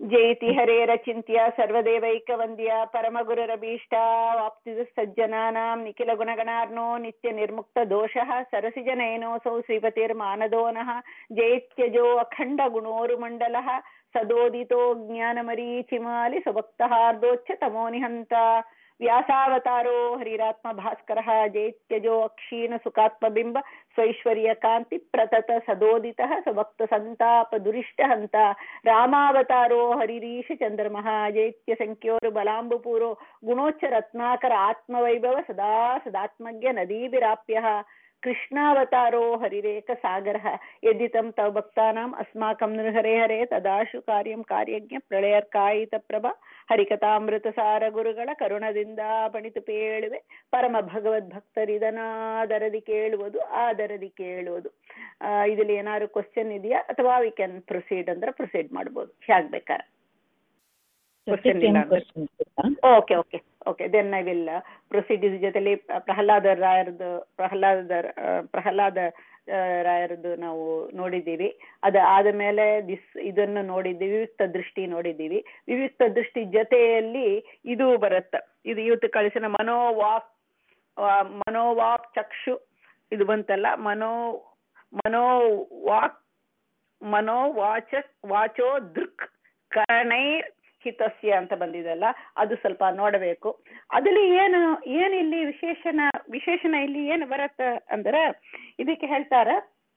ಜಯತಿ ಹರೇರಚಿಂತ್ಯ ಸರ್ವದೇವೈಕವಂದ್ಯ ಪರಮಗುರುರಭೀಷ್ಟ ವಾಪ್ತಿದ ಸಜ್ಜನಾನಾಂ ನಿಖಿಲ ಗುಣಗಣಾರ್ನೋ ನಿತ್ಯ ನಿರ್ಮುಕ್ತ ದೋಷಃ ಸರಸಿಜನಯನೋऽಸೌ ಶ್ರೀಪತಿರ್ಮಾನದೋ ನಃ ಜಯತ್ಯಜೋ ಅಖಂಡ ಗುಣೋರುಮಂಡಲಃ ಸದೋದಿತೋ ಜ್ಞಾನಮರೀಚಿಮಾಲಿ ಸುಭಕ್ತಹಾರ್ದೋಚ್ಛ ತಮೋ ನಿಹಂತ ವ್ಯಾಸಾವತಾರೋ ಹರಿರಾತ್ಮ ಭಾಸ್ಕರ ಜೈತ್ಯಜೋ ಅಕ್ಷೀಣ ಸುಖಾತ್ಮಬಿಂಬ ಸ್ವೈಶ್ವರ್ಯ ಕಾಂತಿ ಪ್ರತತ ಸದೋದಿತ ಸ್ವಭಕ್ತ ಸಂತಾಪ ದುರಿಷ್ಟ ಹಂತ ರಾಮಾವತಾರೋ ಹರಿರೀಶ ಚಂದ್ರಮಃ ಜೈತ್ಯ ಸಂಖ್ಯೋರು ಬಲಾಂಬುಪೂರೋ ಗುಣೋಚ್ಚ ರತ್ನಾಕರ ಆತ್ಮವೈಭವ ಸದಾ ಸದಾತ್ಮಜ್ಞ ನದೀಭಿರಾಪ್ಯ ಕೃಷ್ಣಾವತಾರೋ ಹರಿರೇಕ ಸಾಗರ ಯದಿತಂ ತವ ಭಕ್ತಾನಾಂ ಅಸ್ಮಾಕಂ ನೃಹರೆ ಹರೆ ತದಾಶು ಕಾರ್ಯಂ ಕಾರ್ಯಜ್ಞ ಪ್ರಳಯರ್ಕಾಯಿತ ಪ್ರಭ ಹರಿಕಥಾಮೃತ ಸಾರ ಗುರುಗಳ ಕರುಣದಿಂದ ಪಣಿತು ಪೇಳುವೆ ಪರಮ ಭಗವದ್ ಭಕ್ತರಿದನಾದರದಿ ಕೇಳುವುದು ಆದರದಿ ಕೇಳುವುದು ಇದ್ರಲ್ಲಿ ಏನಾದ್ರು ಕ್ವಶನ್ ಇದೆಯಾ ಅಥವಾ ವಿ ಕ್ಯಾನ್ ಪ್ರೊಸೀಡ್ ಅಂದ್ರೆ ಪ್ರೊಸೀಡ್ ಮಾಡ್ಬೋದು ಹೇಗ್ ಬೇಕಾರ okay okay okay then I will proceed ಇದ್ರ ಜೊತೆಲಿ ಪ್ರಹ್ಲಾದ ರಾಯರದು ಪ್ರಹ್ಲಾದ ಪ್ರಹ್ಲಾದ ರಾಯರದು ನಾವು ನೋಡಿದ್ದೀವಿ ಅದ ಆದ ಮೇಲೆ ದಿಸ್ ಇದನ್ನು ನೋಡಿದ್ದೀವಿ ವಿವಿಕ್ತ ದೃಷ್ಟಿ ನೋಡಿದ್ದೀವಿ ವಿವಿಕ್ತ ದೃಷ್ಟಿ ಜೊತೆಯಲ್ಲಿ ಇದು ಬರುತ್ತೆ ಇದು ಇವತ್ತು ಕಳಿಸಿನ ಮನೋವಾಕ್ ಮನೋವಾಕ್ ಚಕ್ಷು ಇದು ಬಂತಲ್ಲ ಮನೋ ಮನೋವಾಕ್ ಮನೋವಾಚ ವಾಚೋ ದೃಕ್ ಕರಣೈರ್ ಹಿತಸ್ಯ ಅಂತ ಬಂದಿದೆಲ್ಲ ಅದು ಸ್ವಲ್ಪ ನೋಡಬೇಕು ಅದ್ರಲ್ಲಿ ಏನು ಏನು ಇಲ್ಲಿ ವಿಶೇಷಣ ವಿಶೇಷಣ ಇಲ್ಲಿ ಏನು ಬರುತ್ತೆ ಅಂದ್ರೆ ಇದಕ್ಕೆ ಹೇಳ್ತಾರ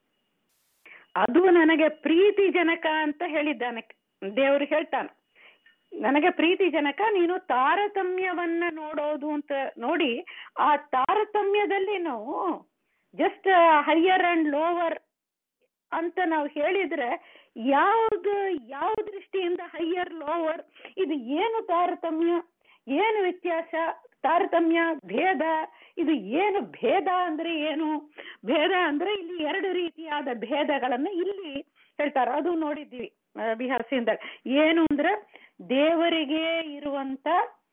ಅದು ನನಗೆ ಪ್ರೀತಿ ಜನಕ ಅಂತ ಹೇಳಿದ್ದಾನೆ ದೇವರು ಹೇಳ್ತಾನೆ ನನಗೆ ಪ್ರೀತಿ ಜನಕ ನೀನು ತಾರತಮ್ಯವನ್ನ ನೋಡೋದು ಅಂತ ನೋಡಿ ಆ ತಾರತಮ್ಯದಲ್ಲಿ ನಾವು ಜಸ್ಟ್ ಹೈಯರ್ ಅಂಡ್ ಲೋವರ್ ಅಂತ ನಾವು ಹೇಳಿದ್ರೆ ಯಾವ್ದು ಯಾವ ದೃಷ್ಟಿಯಿಂದ ಹೈಯರ್ ಲೋವರ್ ಇದು ಏನು ತಾರತಮ್ಯ ಏನು ವ್ಯತ್ಯಾಸ ತಾರತಮ್ಯ ಭೇದ ಇದು ಏನು ಭೇದ ಅಂದ್ರೆ ಏನು ಭೇದ ಅಂದ್ರೆ ಇಲ್ಲಿ ಎರಡು ರೀತಿಯಾದ ಭೇದಗಳನ್ನ ಇಲ್ಲಿ ಹೇಳ್ತಾರೆ ಅದು ನೋಡಿದ್ದೀವಿ ಬಿಹಾರ್ಸಿಂದ ಏನು ಅಂದ್ರೆ ದೇವರಿಗೆ ಇರುವಂತ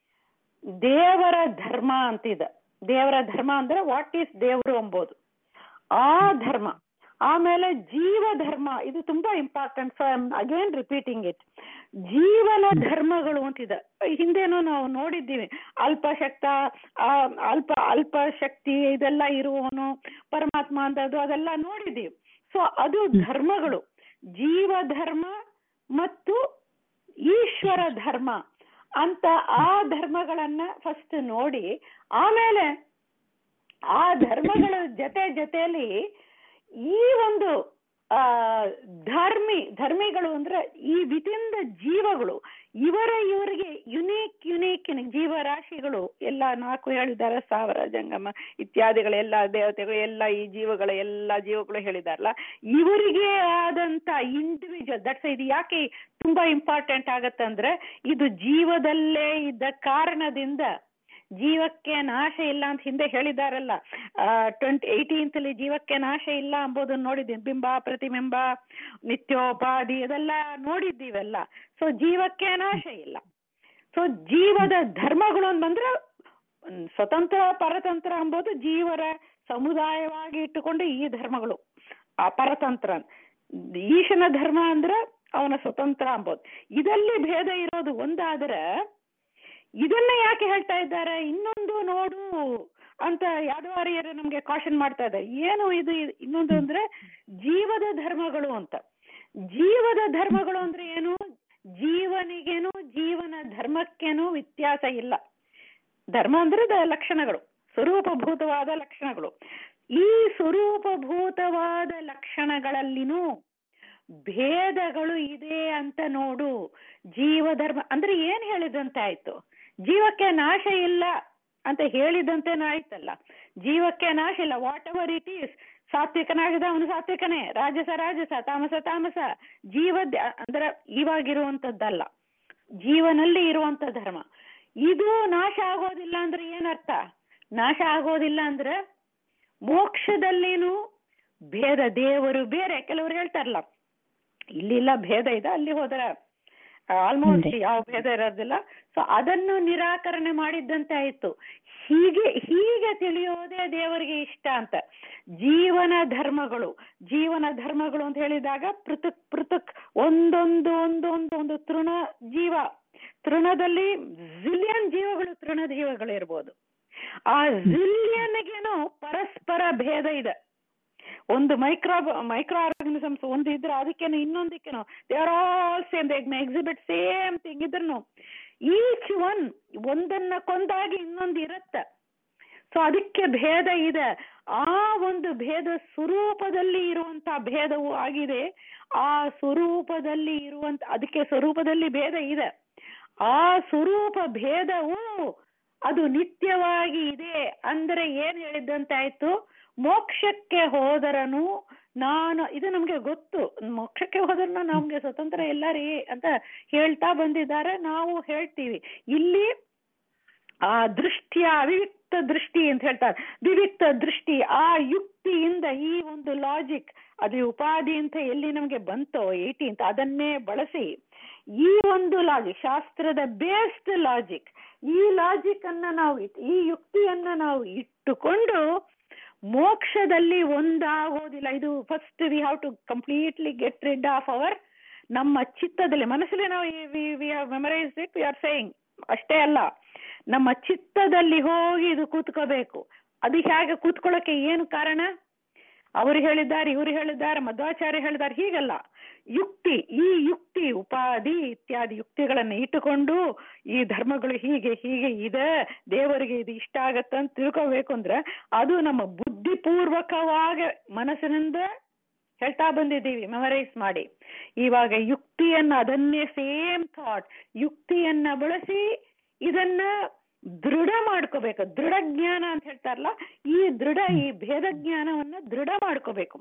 ದೇವರ ಧರ್ಮ ಅಂತಿದೆ ದೇವರ ಧರ್ಮ ಅಂದ್ರೆ ವಾಟ್ ಈಸ್ ದೇವರು ಎಂಬುದು ಆ ಧರ್ಮ ಆಮೇಲೆ ಜೀವ ಧರ್ಮ ಇದು ತುಂಬಾ important so I again repeating it ಜೀವನ ಧರ್ಮಗಳು ಅಂತಿದೆ ಹಿಂದೇನೋ ನಾವು ನೋಡಿದ್ದೀವಿ ಅಲ್ಪಶಕ್ತ ಅಲ್ಪ ಅಲ್ಪ ಶಕ್ತಿ ಇದೆಲ್ಲ ಇರುವವನು ಪರಮಾತ್ಮ ಅಂತದ್ದು ಅದೆಲ್ಲ ನೋಡಿದ್ದೀವಿ ಸೊ ಅದು ಧರ್ಮಗಳು ಜೀವ ಧರ್ಮ ಮತ್ತು ಈಶ್ವರ ಧರ್ಮ ಅಂತ ಆ ಧರ್ಮಗಳನ್ನ ಫಸ್ಟ್ ನೋಡಿ ಆಮೇಲೆ ಆ ಧರ್ಮಗಳ ಜೊತೆ ಜೊತೆಯಲ್ಲಿ ಈ ಒಂದು ಆ ಧರ್ಮಿ ಧರ್ಮಿಗಳು ಅಂದ್ರೆ ಈ ವಿತಿನ್ ದ ಜೀವಗಳು ಇವರ ಇವರಿಗೆ ಯುನೀಕ್ ಯುನೀಕ್ ಜೀವರಾಶಿಗಳು ಎಲ್ಲ ನಾಲ್ಕು ಹೇಳಿದ್ದಾರೆ ಸಾವಿರ ಜಂಗಮ ಇತ್ಯಾದಿಗಳೆಲ್ಲ ದೇವತೆಗಳು ಎಲ್ಲ ಈ ಜೀವಗಳ ಎಲ್ಲ ಜೀವಗಳು ಹೇಳಿದಾರಲ್ಲ ಇವರಿಗೆ ಆದಂತ ಇಂಡಿವಿಜುವಲ್ ದಟ್ಸ್ ಇದು ಯಾಕೆ ತುಂಬಾ ಇಂಪಾರ್ಟೆಂಟ್ ಆಗತ್ತಂದ್ರೆ ಇದು ಜೀವದಲ್ಲೇ ಇದ್ದ ಕಾರಣದಿಂದ ಜೀವಕ್ಕೆ ನಾಶ ಇಲ್ಲ ಅಂತ ಹಿಂದೆ ಹೇಳಿದಾರಲ್ಲ ಟ್ವೆಂಟಿ ಏಯ್ಟೀನ್ತ್ ಅಲ್ಲಿ ಜೀವಕ್ಕೆ ನಾಶ ಇಲ್ಲ ಎಂಬುದನ್ನ ನೋಡಿದ್ದೀನಿ ಬಿಂಬ ಪ್ರತಿಬಿಂಬ ನಿತ್ಯೋಪಾಧಿ ಇದೆಲ್ಲ ನೋಡಿದ್ದೀವೆಲ್ಲ ಸೊ ಜೀವಕ್ಕೆ ನಾಶ ಇಲ್ಲ ಸೊ ಜೀವದ ಧರ್ಮಗಳು ಅಂತ ಬಂದ್ರೆ ಸ್ವತಂತ್ರ ಪರತಂತ್ರ ಎಂಬುದು ಜೀವರ ಸಮುದಾಯವಾಗಿ ಇಟ್ಟುಕೊಂಡು ಈ ಧರ್ಮಗಳು ಆ ಪರತಂತ್ರ ಈಶನ ಧರ್ಮ ಅಂದ್ರೆ ಅವನ ಸ್ವತಂತ್ರ ಅಂಬೋದು ಇದಲ್ಲಿ ಭೇದ ಇರೋದು ಒಂದಾದ್ರೆ ಇದನ್ನ ಯಾಕೆ ಹೇಳ್ತಾ ಇದ್ದಾರೆ ಇನ್ನೊಂದು ನೋಡು ಅಂತ ಯಾದವಾರಿಯರು ನಮ್ಗೆ ಕಾಶನ್ ಮಾಡ್ತಾ ಇದ್ದಾರೆ ಏನು ಇದು ಇನ್ನೊಂದು ಅಂದ್ರೆ ಜೀವದ ಧರ್ಮಗಳು ಅಂತ ಜೀವದ ಧರ್ಮಗಳು ಅಂದ್ರೆ ಏನು ಜೀವನಿಗೇನು ಜೀವನ ಧರ್ಮಕ್ಕೇನು ವ್ಯತ್ಯಾಸ ಇಲ್ಲ ಧರ್ಮ ಅಂದ್ರೆ ಲಕ್ಷಣಗಳು ಸ್ವರೂಪಭೂತವಾದ ಲಕ್ಷಣಗಳು ಈ ಸ್ವರೂಪಭೂತವಾದ ಲಕ್ಷಣಗಳಲ್ಲಿನೂ ಭೇದಗಳು ಇದೆ ಅಂತ ನೋಡು ಜೀವಧರ್ಮ ಅಂದ್ರೆ ಏನ್ ಹೇಳಿದಂತೆ ಆಯ್ತು ಜೀವಕ್ಕೆ ನಾಶ ಇಲ್ಲ ಅಂತ ಹೇಳಿದಂತೆನೂ ಆಯ್ತಲ್ಲ ಜೀವಕ್ಕೆ ನಾಶ ಇಲ್ಲ ವಾಟ್ ಎವರ್ ಇಟ್ ಈಸ್ ಸಾತ್ವಿಕ ನಾಶದ ಅವನು ಸಾತ್ವಿಕನೇ ರಾಜಸ ರಾಜಸ ತಾಮಸ ತಾಮಸ ಜೀವ ಅಂದ್ರೆ ಇವಾಗಿರುವಂತದ್ದಲ್ಲ ಜೀವನಲ್ಲಿ ಇರುವಂತ ಧರ್ಮ ಇದು ನಾಶ ಆಗೋದಿಲ್ಲ ಅಂದ್ರೆ ಏನರ್ಥ ನಾಶ ಆಗೋದಿಲ್ಲ ಅಂದ್ರೆ ಮೋಕ್ಷದಲ್ಲೇನು ಭೇದ ದೇವರು ಬೇರೆ ಕೆಲವರು ಹೇಳ್ತಾರಲ್ಲ ಇಲ್ಲಿಲ್ಲ ಭೇದ ಇದೆ ಅಲ್ಲಿ ಹೋದ್ರ ಆಲ್ಮೋಸ್ಟ್ ಹ್ಮ್. ಯಾವ ಭೇದ ಇರೋದಿಲ್ಲ ಸೊ ಅದನ್ನು ನಿರಾಕರಣೆ ಮಾಡಿದ್ದಂತೆ ಆಯ್ತು ಹೀಗೆ ಹೀಗೆ ತಿಳಿಯೋದೇ ದೇವರಿಗೆ ಇಷ್ಟ ಅಂತ ಜೀವನ ಧರ್ಮಗಳು ಜೀವನ ಧರ್ಮಗಳು ಅಂತ ಹೇಳಿದಾಗ ಪೃಥಕ್ ಪೃಥಕ್ ಒಂದೊಂದು ಒಂದೊಂದು ಒಂದು ತೃಣ ಜೀವ ತೃಣದಲ್ಲಿ ಜಿಲಿಯನ್ ಜೀವಗಳು ತೃಣ ಜೀವಗಳು ಇರ್ಬೋದು ಆ ಜಿಲಿಯನ್ಗೇನು ಪರಸ್ಪರ ಭೇದ ಇದೆ ಒಂದು ಮೈಕ್ರೋ ಮೈಕ್ರೋ ಆರ್ಗನಿಸಮ್ಸ್ ಒಂದು ಇದ್ರೆ ಅದಕ್ಕೇನು ಇನ್ನೊಂದಕ್ಕೇನು they are all same they exhibit same thing ಇದ್ರೂ ಈಚ್ ಒನ್ ಒಂದನ್ನ ಕೊಂದಾಗಿ ಇನ್ನೊಂದು ಇರುತ್ತೆ ಸೊ ಅದಕ್ಕೆ ಭೇದ ಇದೆ ಆ ಒಂದು ಭೇದ ಸ್ವರೂಪದಲ್ಲಿ ಇರುವಂತ ಭೇದವು ಆಗಿದೆ ಆ ಸ್ವರೂಪದಲ್ಲಿ ಇರುವಂತ ಅದಕ್ಕೆ ಸ್ವರೂಪದಲ್ಲಿ ಭೇದ ಇದೆ ಆ ಸ್ವರೂಪ ಭೇದವು ಅದು ನಿತ್ಯವಾಗಿ ಇದೆ ಅಂದ್ರೆ ಏನ್ ಹೇಳಿದ್ದಂತಾಯ್ತು ಮೋಕ್ಷಕ್ಕೆ ಹೋದರನು ನಾನು ಇದು ನಮ್ಗೆ ಗೊತ್ತು ಮೋಕ್ಷಕ್ಕೆ ಹೋದರನು ನಮ್ಗೆ ಸ್ವತಂತ್ರ ಇಲ್ಲ ರೀ ಅಂತ ಹೇಳ್ತಾ ಬಂದಿದ್ದಾರೆ ನಾವು ಹೇಳ್ತೀವಿ ಇಲ್ಲಿ ಆ ದೃಷ್ಟಿಯ ಅವಿವಿಕ್ತ ದೃಷ್ಟಿ ಅಂತ ಹೇಳ್ತಾರೆ ವಿವಿಕ್ತ ದೃಷ್ಟಿ ಆ ಯುಕ್ತಿಯಿಂದ ಈ ಒಂದು ಲಾಜಿಕ್ ಅದು ಉಪಾಧಿ ಅಂತ ಎಲ್ಲಿ ನಮ್ಗೆ ಬಂತೋ ಏಟಿ ಅಂತ ಅದನ್ನೇ ಬಳಸಿ ಈ ಒಂದು ಲಾಜಿಕ್ ಶಾಸ್ತ್ರದ ಬೇಸ್ಡ್ ಲಾಜಿಕ್ ಈ ಲಾಜಿಕ್ ಅನ್ನ ನಾವು ಇಟ್- ಈ ಯುಕ್ತಿಯನ್ನ ನಾವು ಇಟ್ಟುಕೊಂಡು ಮೋಕ್ಷದಲ್ಲಿ ಒಂದಾಗೋದಿಲ್ಲ ಇದು first we have to completely get rid of our ನಮ್ಮ ಚಿತ್ತದಲ್ಲಿ ಮನಸ್ಸಲ್ಲಿ ನಾವು we have memorize it we are saying ಅಷ್ಟೇ ಅಲ್ಲ ನಮ್ಮ ಚಿತ್ತದಲ್ಲಿ ಹೋಗಿ ಇದು ಕೂತ್ಕೋಬೇಕು ಅದು ಹೇಗೆ ಕೂತ್ಕೊಳ್ಳೋಕೆ ಏನು ಕಾರಣ ಅವರು ಹೇಳಿದ್ದಾರೆ ಇವರು ಹೇಳಿದ್ದಾರೆ ಮಧ್ವಾಚಾರ್ಯ ಹೇಳಿದ್ದಾರೆ ಹೀಗಲ್ಲ ಯುಕ್ತಿ ಈ ಯುಕ್ತಿ ಉಪಾಧಿ ಇತ್ಯಾದಿ ಯುಕ್ತಿಗಳನ್ನ ಇಟ್ಟುಕೊಂಡು ಈ ಧರ್ಮಗಳು ಹೀಗೆ ಹೀಗೆ ಇದೆ ದೇವರಿಗೆ ಇದು ಇಷ್ಟ ಆಗತ್ತೆ ಅಂತ ತಿಳ್ಕೋಬೇಕು ಅಂದ್ರೆ ಅದು ನಮ್ಮ ಬುದ್ಧಿಪೂರ್ವಕವಾಗ ಮನಸ್ಸಿನಿಂದ ಹೇಳ್ತಾ ಬಂದಿದ್ದೀವಿ ಮೆಮರೈಸ್ ಮಾಡಿ ಇವಾಗ ಯುಕ್ತಿಯನ್ನ ಅದನ್ನೇ ಸೇಮ್ ಥಾಟ್ ಯುಕ್ತಿಯನ್ನ ಬಳಸಿ ಇದನ್ನ ದೃಢ ಮಾಡ್ಕೋಬೇಕು ದೃಢ ಜ್ಞಾನ ಅಂತ ಹೇಳ್ತಾರಲ್ಲ ಈ ದೃಢ ಈ ಭೇದ ಜ್ಞಾನವನ್ನ ದೃಢ ಮಾಡ್ಕೋಬೇಕು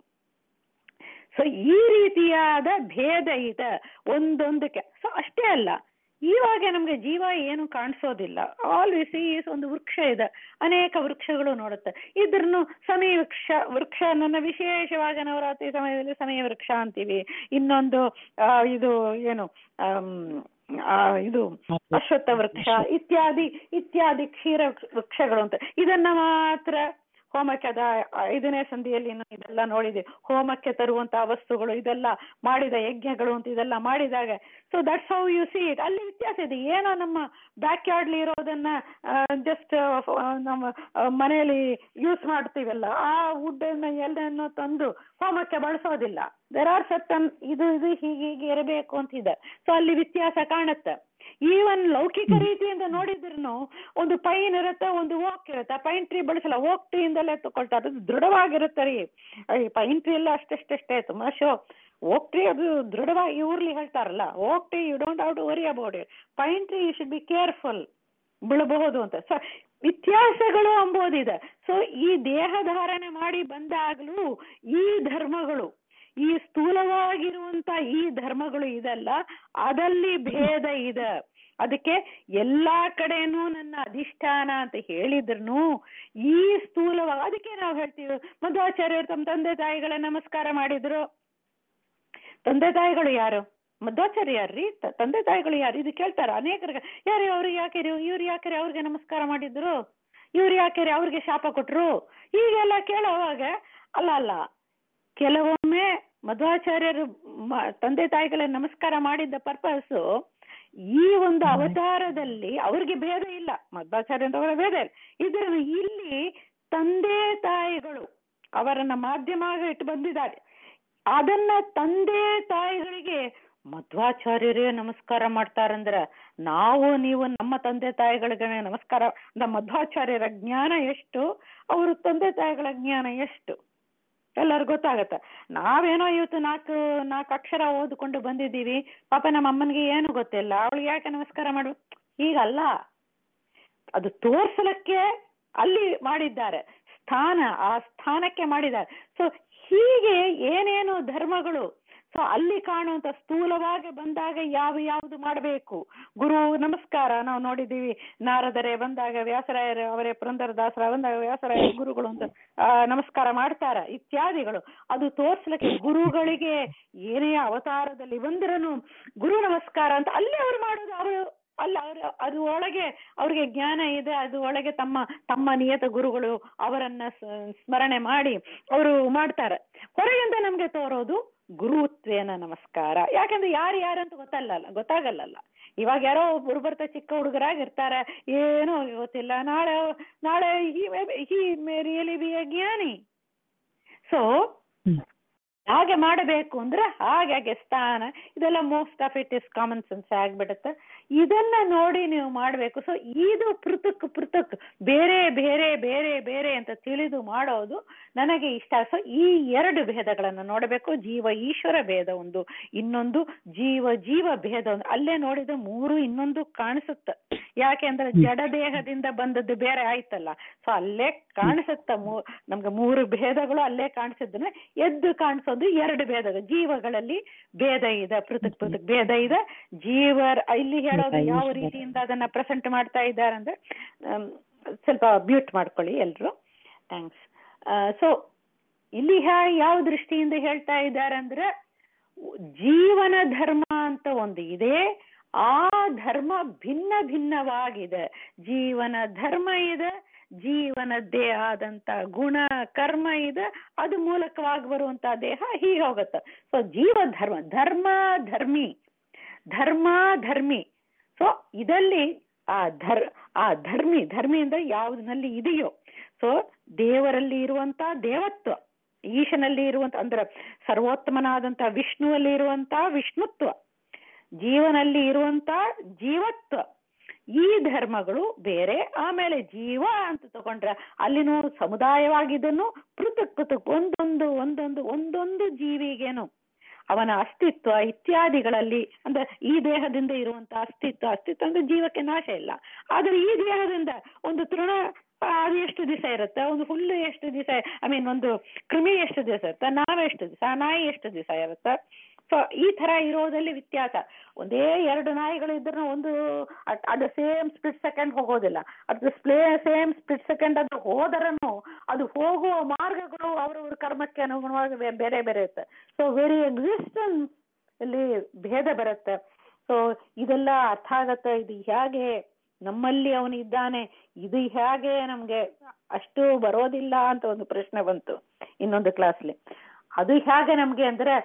ಸೊ ಈ ರೀತಿಯಾದ ಭೇದ ಇದೆ ಒಂದೊಂದಕ್ಕೆ ಸೊ ಅಷ್ಟೇ ಅಲ್ಲ ಇವಾಗ ನಮ್ಗೆ ಜೀವ ಏನು ಕಾಣಿಸೋದಿಲ್ಲ ಆಲ್ ವಿ ಸಿ ಒಂದು ವೃಕ್ಷ ಇದೆ ಅನೇಕ ವೃಕ್ಷಗಳು ನೋಡುತ್ತೆ ಇದ್ರನ್ನು ಸಮಯ ವೃಕ್ಷ ವೃಕ್ಷ ನನ್ನ ವಿಶೇಷವಾಗಿ ನವರಾತ್ರಿ ಸಮಯದಲ್ಲಿ ಸಮಯ ವೃಕ್ಷ ಅಂತೀವಿ ಇನ್ನೊಂದು ಆ, ಇದು ಏನು ಆಮ್, ಆ, ಇದು ಅಶ್ವತ್ಥ ವೃಕ್ಷ ಇತ್ಯಾದಿ ಇತ್ಯಾದಿ ಕ್ಷೀರ ವೃಕ್ಷಗಳು ಅಂತ ಇದನ್ನ ಮಾತ್ರ ಹೋಮಕ್ಕೆ ಅದ ಐದನೇ ಸಂಧಿಯಲ್ಲಿ ನಾವು ಇದೆಲ್ಲ ನೋಡಿದೆ ಹೋಮಕ್ಕೆ ತರುವಂತಹ ವಸ್ತುಗಳು ಇದೆಲ್ಲ ಮಾಡಿದ ಯಜ್ಞಗಳು ಅಂತ ಇದೆಲ್ಲ ಮಾಡಿದಾಗ so that's how you see it ಅಲ್ಲಿ ವ್ಯತ್ಯಾಸ ಇದೆ ಏನೋ ನಮ್ಮ ಬ್ಯಾಕ್ ಯಾರ್ಡ್ಲಿ ಇರೋದನ್ನ ಜಸ್ಟ್ ನಮ್ಮ ಆ, ಮನೆಯಲ್ಲಿ ಯೂಸ್ ಮಾಡ್ತೀವಲ್ಲ ಆ ವುಡ್ ಅನ್ನ ಎಲ್ಲನೋ ತಂದು ಹೋಮಕ್ಕೆ ಬಳಸೋದಿಲ್ಲ ದೆರ್ ಆರ್ ಸತ್ತನ್ ಇದು ಇದು ಹೀಗೆ ಹೀಗೆ ಇರಬೇಕು ಅಂತಿದೆ ಸೊ ಅಲ್ಲಿ ವ್ಯತ್ಯಾಸ ಕಾಣುತ್ತೆ ಈವನ್ ಲೌಕಿಕ ರೀತಿಯಿಂದ ನೋಡಿದ್ರು ಒಂದು ಪೈನ್ ಇರುತ್ತೆ ಒಂದು ಓಕ್ ಇರುತ್ತೆ ಪೈನ್ ಟ್ರೀ ಬಳಸಲ್ಲ ಓಕ್ ಟ್ರೀ ಇಂದಲೇ ತಗೊಳ್ತಾರೆ ಅದು ದೃಢವಾಗಿರುತ್ತೆ ರೀ ಈ ಪೈನ್ ಟ್ರೀ ಎಲ್ಲ ಅಷ್ಟೆಷ್ಟೇ ತುಂಬಾ ಶೋ ಓಕ್ ಟ್ರೀ ಅದು ದೃಢವಾಗಿ ಇವ್ರಲ್ಲಿ ಹೇಳ್ತಾರಲ್ಲ oak tree you don't how to worry about it pine tree you should be careful ಬೀಳಬಹುದು ಅಂತ ಸೊ ವ್ಯತ್ಯಾಸಗಳು ಅಂಬೋದಿದೆ ಸೊ ಈ ದೇಹ ಧಾರಣೆ ಮಾಡಿ ಬಂದಾಗಲೂ ಈ ಧರ್ಮಗಳು ಈ ಸ್ಥೂಲವಾಗಿರುವಂತ ಈ ಧರ್ಮಗಳು ಇದಲ್ಲ ಅದಲ್ಲಿ ಭೇದ ಇದೆ ಅದಕ್ಕೆ ಎಲ್ಲಾ ಕಡೆನೂ ನನ್ನ ಅಧಿಷ್ಠಾನ ಅಂತ ಹೇಳಿದ್ರು ಈ ಸ್ಥೂಲವಾಗಿ ಅದಕ್ಕೆ ನಾವು ಹೇಳ್ತೀವಿ ಮಧ್ವಾಚಾರ್ಯರು ತಮ್ಮ ತಂದೆ ತಾಯಿಗಳ ನಮಸ್ಕಾರ ಮಾಡಿದ್ರು ತಂದೆ ತಾಯಿಗಳು ಯಾರು ಮಧ್ವಾಚಾರ್ಯ ಯಾರ್ರಿ ತ- ತಂದೆ ತಾಯಿಗಳು ಯಾರು ಇದು ಕೇಳ್ತಾರ ಅನೇಕರಿಗೆ ಯಾರು ಅವ್ರಿಗೆ ಯಾಕೆ ಇವ್ರು ಯಾಕೆ ಅವ್ರಿಗೆ ನಮಸ್ಕಾರ ಮಾಡಿದ್ರು ಇವ್ರು ಯಾಕೆ ಅವ್ರಿಗೆ ಶಾಪ ಕೊಟ್ರು ಹೀಗೆಲ್ಲ ಕೇಳೋವಾಗ ಅಲ್ಲ ಅಲ್ಲ ಕೆಲವೊಮ್ಮೆ ಮಧ್ವಾಚಾರ್ಯರು ಮ- ತಂದೆ ತಾಯಿಗಳ ನಮಸ್ಕಾರ ಮಾಡಿದ್ದ ಪರ್ಪಸ್ ಈ ಒಂದು ಅವತಾರದಲ್ಲಿ ಅವ್ರಿಗೆ ಭೇದ ಇಲ್ಲ ಮಧ್ವಾಚಾರ್ಯ ಅಂತ ಅವರ ಭೇದ ಇಲ್ಲ ಇದ್ರ ಇಲ್ಲಿ ತಂದೆ ತಾಯಿಗಳು ಅವರನ್ನ ಮಾಧ್ಯಮ ಇಟ್ಟು ಬಂದಿದ್ದಾರೆ ಅದನ್ನ ತಂದೆ ತಾಯಿಗಳಿಗೆ ಮಧ್ವಾಚಾರ್ಯರೇ ನಮಸ್ಕಾರ ಮಾಡ್ತಾರಂದ್ರ ನಾವು ನೀವು ನಮ್ಮ ತಂದೆ ತಾಯಿಗಳಿಗೆ ನಮಸ್ಕಾರ ನಮ್ಮ ಮಧ್ವಾಚಾರ್ಯರ ಜ್ಞಾನ ಎಷ್ಟು ಅವರು ತಂದೆ ತಾಯಿಗಳ ಜ್ಞಾನ ಎಷ್ಟು ಎಲ್ಲರಿಗೂ ಗೊತ್ತಾಗತ್ತೆ ನಾವೇನೋ ಇವತ್ತು ನಾಲ್ಕು ನಾಲ್ಕು ಅಕ್ಷರ ಓದ್ಕೊಂಡು ಬಂದಿದ್ದೀವಿ ಪಾಪ ನಮ್ಮ ಅಮ್ಮನಿಗೆ ಏನು ಗೊತ್ತಿಲ್ಲ ಅವಳಿಗೆ ಯಾಕೆ ನಮಸ್ಕಾರ ಮಾಡ್ಬೇಕು ಹೀಗಲ್ಲ ಅದು ತೋರ್ಸಲಕ್ಕೆ ಅಲ್ಲಿ ಮಾಡಿದ್ದಾರೆ ಸ್ಥಾನ ಆ ಸ್ಥಾನಕ್ಕೆ ಮಾಡಿದ್ದಾರೆ ಸೊ ಹೀಗೆ ಏನೇನು ಧರ್ಮಗಳು ಸೊ ಅಲ್ಲಿ ಕಾಣುವಂತ ಸ್ಥೂಲವಾಗಿ ಬಂದಾಗ ಯಾವ ಯಾವುದು ಮಾಡಬೇಕು ಗುರು ನಮಸ್ಕಾರ ನಾವು ನೋಡಿದ್ದೀವಿ ನಾರದರೆ ಬಂದಾಗ ವ್ಯಾಸರಾಯರ ಅವರೇ ಪುರಂದರದಾಸರ ಬಂದಾಗ ವ್ಯಾಸರಾಯ ಗುರುಗಳು ಅಂತ ಆ, ನಮಸ್ಕಾರ ಮಾಡ್ತಾರ ಇತ್ಯಾದಿಗಳು ಅದು ತೋರ್ಸ್ಲಿಕ್ಕೆ ಗುರುಗಳಿಗೆ ಏನೇ ಅವತಾರದಲ್ಲಿ ಬಂದ್ರನು ಗುರು ನಮಸ್ಕಾರ ಅಂತ ಅಲ್ಲಿ ಅವ್ರು ಮಾಡೋದು ಅವರು ಅಲ್ಲ ಅವ್ರ ಅದು ಒಳಗೆ ಅವ್ರಿಗೆ ಜ್ಞಾನ ಇದೆ ಅದು ಒಳಗೆ ತಮ್ಮ ತಮ್ಮ ನಿಯತ ಗುರುಗಳು ಅವರನ್ನ ಸ- ಸ್ಮರಣೆ ಮಾಡಿ ಅವರು ಮಾಡ್ತಾರೆ ಹೊರಗಿಂದ ನಮ್ಗೆ ತೋರೋದು ಗುರುತ್ವೇನ ನಮಸ್ಕಾರ ಯಾಕಂದ್ರೆ ಯಾರು ಯಾರಂತ ಗೊತ್ತಲ್ಲಲ್ಲ ಗೊತ್ತಾಗಲ್ಲಲ್ಲ ಇವಾಗ ಯಾರೋ ಒಬ್ರು ಬರ್ತಾ ಚಿಕ್ಕ ಹುಡುಗರಾಗಿರ್ತಾರೆ ಏನೋ ಗೊತ್ತಿಲ್ಲ ನಾಳೆ ನಾಳೆ he may really be a ಜ್ಞಾನಿ ಸೊ ಹಾಗೆ ಮಾಡಬೇಕು ಅಂದ್ರೆ ಹಾಗೆ ಸ್ಥಾನ ಇದೆಲ್ಲ most of it is common sense ಆಗ್ಬಿಡುತ್ತೆ ಇದನ್ನ ನೋಡಿ ನೀವು ಮಾಡಬೇಕು ಸೊ ಇದು ಪೃಥಕ್ ಪೃಥಕ್ ಬೇರೆ ಬೇರೆ ಬೇರೆ ಬೇರೆ ಅಂತ ತಿಳಿದು ಮಾಡೋದು ನನಗೆ ಇಷ್ಟ ಸೊ ಈ ಎರಡು ಭೇದಗಳನ್ನು ನೋಡಬೇಕು ಜೀವ ಈಶ್ವರ ಭೇದ ಒಂದು ಇನ್ನೊಂದು ಜೀವ ಜೀವ ಭೇದ ಒಂದು ಅಲ್ಲೇ ನೋಡಿದ ಮೂರು ಇನ್ನೊಂದು ಕಾಣಿಸುತ್ತೆ ಯಾಕೆಂದ್ರೆ ಜಡ ದೇಹದಿಂದ ಬಂದದ್ದು ಬೇರೆ ಆಯ್ತಲ್ಲ ಸೊ ಅಲ್ಲೇ ಕಾಣಿಸುತ್ತ ಮೂ ನಮ್ಗೆ ಮೂರು ಭೇದಗಳು ಅಲ್ಲೇ ಕಾಣಿಸಿದ್ರೆ ಎದ್ದು ಕಾಣಿಸೋದು ಎರಡು ಭೇದಗಳು ಜೀವಗಳಲ್ಲಿ ಭೇದ ಇದೆ ಪೃಥಕ್ ಪೃಥಕ್ ಭೇದ ಇದೆ ಜೀವರ್ ಇಲ್ಲಿ ಹೇಳೋದು ಯಾವ ರೀತಿಯಿಂದ ಅದನ್ನ ಪ್ರೆಸೆಂಟ್ ಮಾಡ್ತಾ ಇದ್ದಾರೆ ಅಂದ್ರೆ ಆಮ್, ಸ್ವಲ್ಪ ಮ್ಯೂಟ್ ಮಾಡ್ಕೊಳ್ಳಿ ಎಲ್ರು ಥ್ಯಾಂಕ್ಸ್ ಸೊ ಇಲ್ಲಿ ಹ್ಯಾ- ಯಾವ ದೃಷ್ಟಿಯಿಂದ ಹೇಳ್ತಾ ಇದ್ದಾರೆ ಅಂದ್ರೆ ಜೀವನ ಧರ್ಮ ಅಂತ ಒಂದು ಇದೆ ಆ ಧರ್ಮ ಭಿನ್ನ ಭಿನ್ನವಾಗಿದೆ ಜೀವನ ಧರ್ಮ ಇದೆ ಜೀವನದ್ದೇ ಆದಂತ ಗುಣ ಕರ್ಮ ಇದೆ ಅದು ಮೂಲಕವಾಗಿ ಬರುವಂತ ದೇಹ ಹೀಗೆ ಹೋಗುತ್ತೆ ಸೊ ಜೀವ ಧರ್ಮ ಧರ್ಮ ಧರ್ಮಿ ಧರ್ಮ ಧರ್ಮಿ ಸೊ ಇದರಲ್ಲಿ ಆ ಧರ್ ಆ ಧರ್ಮಿ ಧರ್ಮಿ ಅಂದ್ರೆ ಯಾವುದರಲ್ಲಿ ಇದೆಯೋ ಸೊ ದೇವರಲ್ಲಿ ಇರುವಂತ ದೇವತ್ವ ಈಶನಲ್ಲಿ ಇರುವಂತ ಅಂದ್ರೆ ಸರ್ವೋತ್ತಮನಾದಂತ ವಿಷ್ಣುವಲ್ಲಿ ಇರುವಂತ ವಿಷ್ಣುತ್ವ ಜೀವನಲ್ಲಿ ಇರುವಂತ ಜೀವತ್ವ ಈ ಧರ್ಮಗಳು ಬೇರೆ ಆಮೇಲೆ ಜೀವ ಅಂತ ತಗೊಂಡ್ರೆ ಅಲ್ಲಿನೂ ಸಮುದಾಯವಾಗಿದ್ದನ್ನು ಪೃಥಕ್ ಪೃಥಕ್ ಒಂದೊಂದು ಒಂದೊಂದು ಒಂದೊಂದು ಜೀವಿಗೇನು ಅವನ ಅಸ್ತಿತ್ವ ಇತ್ಯಾದಿಗಳಲ್ಲಿ ಅಂದ್ರೆ ಈ ದೇಹದಿಂದ ಇರುವಂತ ಅಸ್ತಿತ್ವ ಅಸ್ತಿತ್ವ ಅಂದ್ರೆ ಜೀವಕ್ಕೆ ನಾಶ ಇಲ್ಲ ಆದ್ರೆ ಈ ದೇಹದಿಂದ ಒಂದು ತೃಣ ಆ, ಅದು ಎಷ್ಟು ದಿವಸ ಇರುತ್ತೆ ಒಂದು ಹುಲ್ಲು ಎಷ್ಟು ದಿವಸ ಐ ಮೀನ್ ಒಂದು ಕ್ರಿಮಿ ಎಷ್ಟು ದಿವಸ ಇರುತ್ತೆ ನಾವ್ ಎಷ್ಟು ದಿವಸ ನಾಯಿ ಎಷ್ಟು ದಿವಸ ಇರುತ್ತೆ ಸೊ ಈ ತರ ಇರೋದಲ್ಲಿ ವ್ಯತ್ಯಾಸ ಒಂದೇ ಎರಡು ನಾಯಿಗಳು ಇದ್ರೂ ಒಂದು ಅದ್- ಅದು ಸೇಮ್ ಸ್ಪ್ಲಿಟ್ ಸೆಕೆಂಡ್ ಹೋಗೋದಿಲ್ಲ ಅದು ಸ್ಪ್ಲೇ ಸೇಮ್ ಸ್ಪ್ಲಿಟ್ ಸೆಕೆಂಡ್ ಅದು ಹೋದರನು ಅದು ಹೋಗುವ ಮಾರ್ಗಗಳು ಅವರವ್ರ ಕರ್ಮಕ್ಕೆ ಅನುಗುಣವಾಗಿ ಬೇ- ಬೇರೆ ಬೇರೆ ಇರುತ್ತೆ ಸೊ ವೆರಿ ಎಕ್ಸಿಸ್ಟೆನ್ಸ್ ಅಲ್ಲಿ ಭೇದ ಬರುತ್ತೆ ಸೊ ಇದೆಲ್ಲ ಅರ್ಥ ಆಗತ್ತೆ ಇದು ಹೇಗೆ ನಮ್ಮಲ್ಲಿ ಅವನು ಇದ್ದಾನೆ ಇದು ಹೇಗೆ ನಮ್ಗೆ ಅಷ್ಟು ಬರೋದಿಲ್ಲ ಅಂತ ಒಂದು ಪ್ರಶ್ನೆ ಬಂತು ಇನ್ನೊಂದು ಕ್ಲಾಸ್ಲಿ ಅದು ಹೇಗೆ ನಮ್ಗೆ ಅಂದ್ರೆ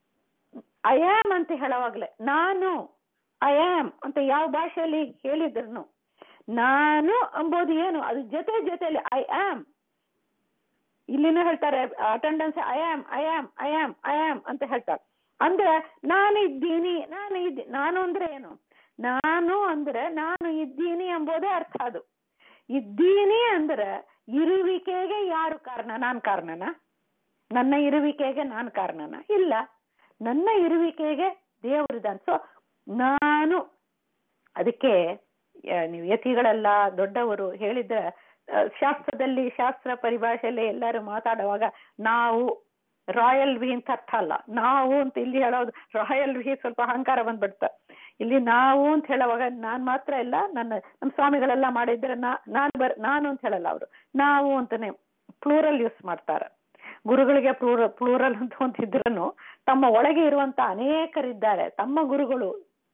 ಐ ಆಮ್ ಅಂತ ಹೇಳುವಾಗ್ಲೆ ನಾನು ಐ ಆಮ್ ಅಂತ ಯಾವ ಭಾಷೆಯಲ್ಲಿ ಹೇಳಿದ್ರು ನಾನು ಅಂಬೋದು ಏನು ಅದು ಜೊತೆ ಜೊತೆಲಿ ಐ ಆಮ್ ಇಲ್ಲಿನೂ ಹೇಳ್ತಾರೆ attendance I am I am I am I am ಅಂತ ಹೇಳ್ತಾರೆ ಅಂದ್ರೆ ನಾನು ಇದ್ದೀನಿ ನಾನು ಇದ್ದಿ ನಾನು ಅಂದ್ರೆ ಏನು ನಾನು ಅಂದ್ರೆ ನಾನು ಇದ್ದೀನಿ ಎಂಬುದೇ ಅರ್ಥ ಅದು ಇದ್ದೀನಿ ಅಂದ್ರೆ ಇರುವಿಕೆಗೆ ಯಾರು ಕಾರಣ ನಾನ್ ಕಾರಣನ ನನ್ನ ಇರುವಿಕೆಗೆ ನಾನ್ ಕಾರಣನ ಇಲ್ಲ ನನ್ನ ಇರುವಿಕೆಗೆ ದೇವರಿದ್ದಾನೆ ಸೊ ನಾನು ಅದಕ್ಕೆ ಆ, ನೀವು ಯತಿಗಳೆಲ್ಲ ದೊಡ್ಡವರು ಹೇಳಿದ್ರೆ ಆ, ಶಾಸ್ತ್ರದಲ್ಲಿ ಶಾಸ್ತ್ರ ಪರಿಭಾಷೆಯಲ್ಲಿ ಎಲ್ಲರೂ ಮಾತಾಡುವಾಗ ನಾವು ರಾಯಲ್ ವಿ ಅಂತ ಅರ್ಥ ಅಲ್ಲ ನಾವು ಅಂತ ಇಲ್ಲಿ ಹೇಳೋದು ರಾಯಲ್ ವಿ ಸ್ವಲ್ಪ ಅಹಂಕಾರ ಬಂದ್ಬಿಡ್ತ ಇಲ್ಲಿ ನಾವು ಅಂತ ಹೇಳುವಾಗ ನಾನ್ ಮಾತ್ರ ಇಲ್ಲ ನನ್ನ ನಮ್ಮ ಸ್ವಾಮಿಗಳೆಲ್ಲ ಮಾಡಿದ್ರೆ ನಾ ನಾನು ಬರ್ ನಾನು ಅಂತ ಹೇಳಲ್ಲ ಅವರು ನಾವು ಅಂತಾನೆ ಪ್ಲೂರಲ್ ಯೂಸ್ ಮಾಡ್ತಾರೆ ಗುರುಗಳಿಗೆ ಪ್ಲೂರ ಪ್ಲೂರಲ್ ಅಂತ ಅಂತಿದ್ರೂ ತಮ್ಮ ಒಳಗೆ ಇರುವಂತ ಅನೇಕರಿದ್ದಾರೆ ತಮ್ಮ ಗುರುಗಳು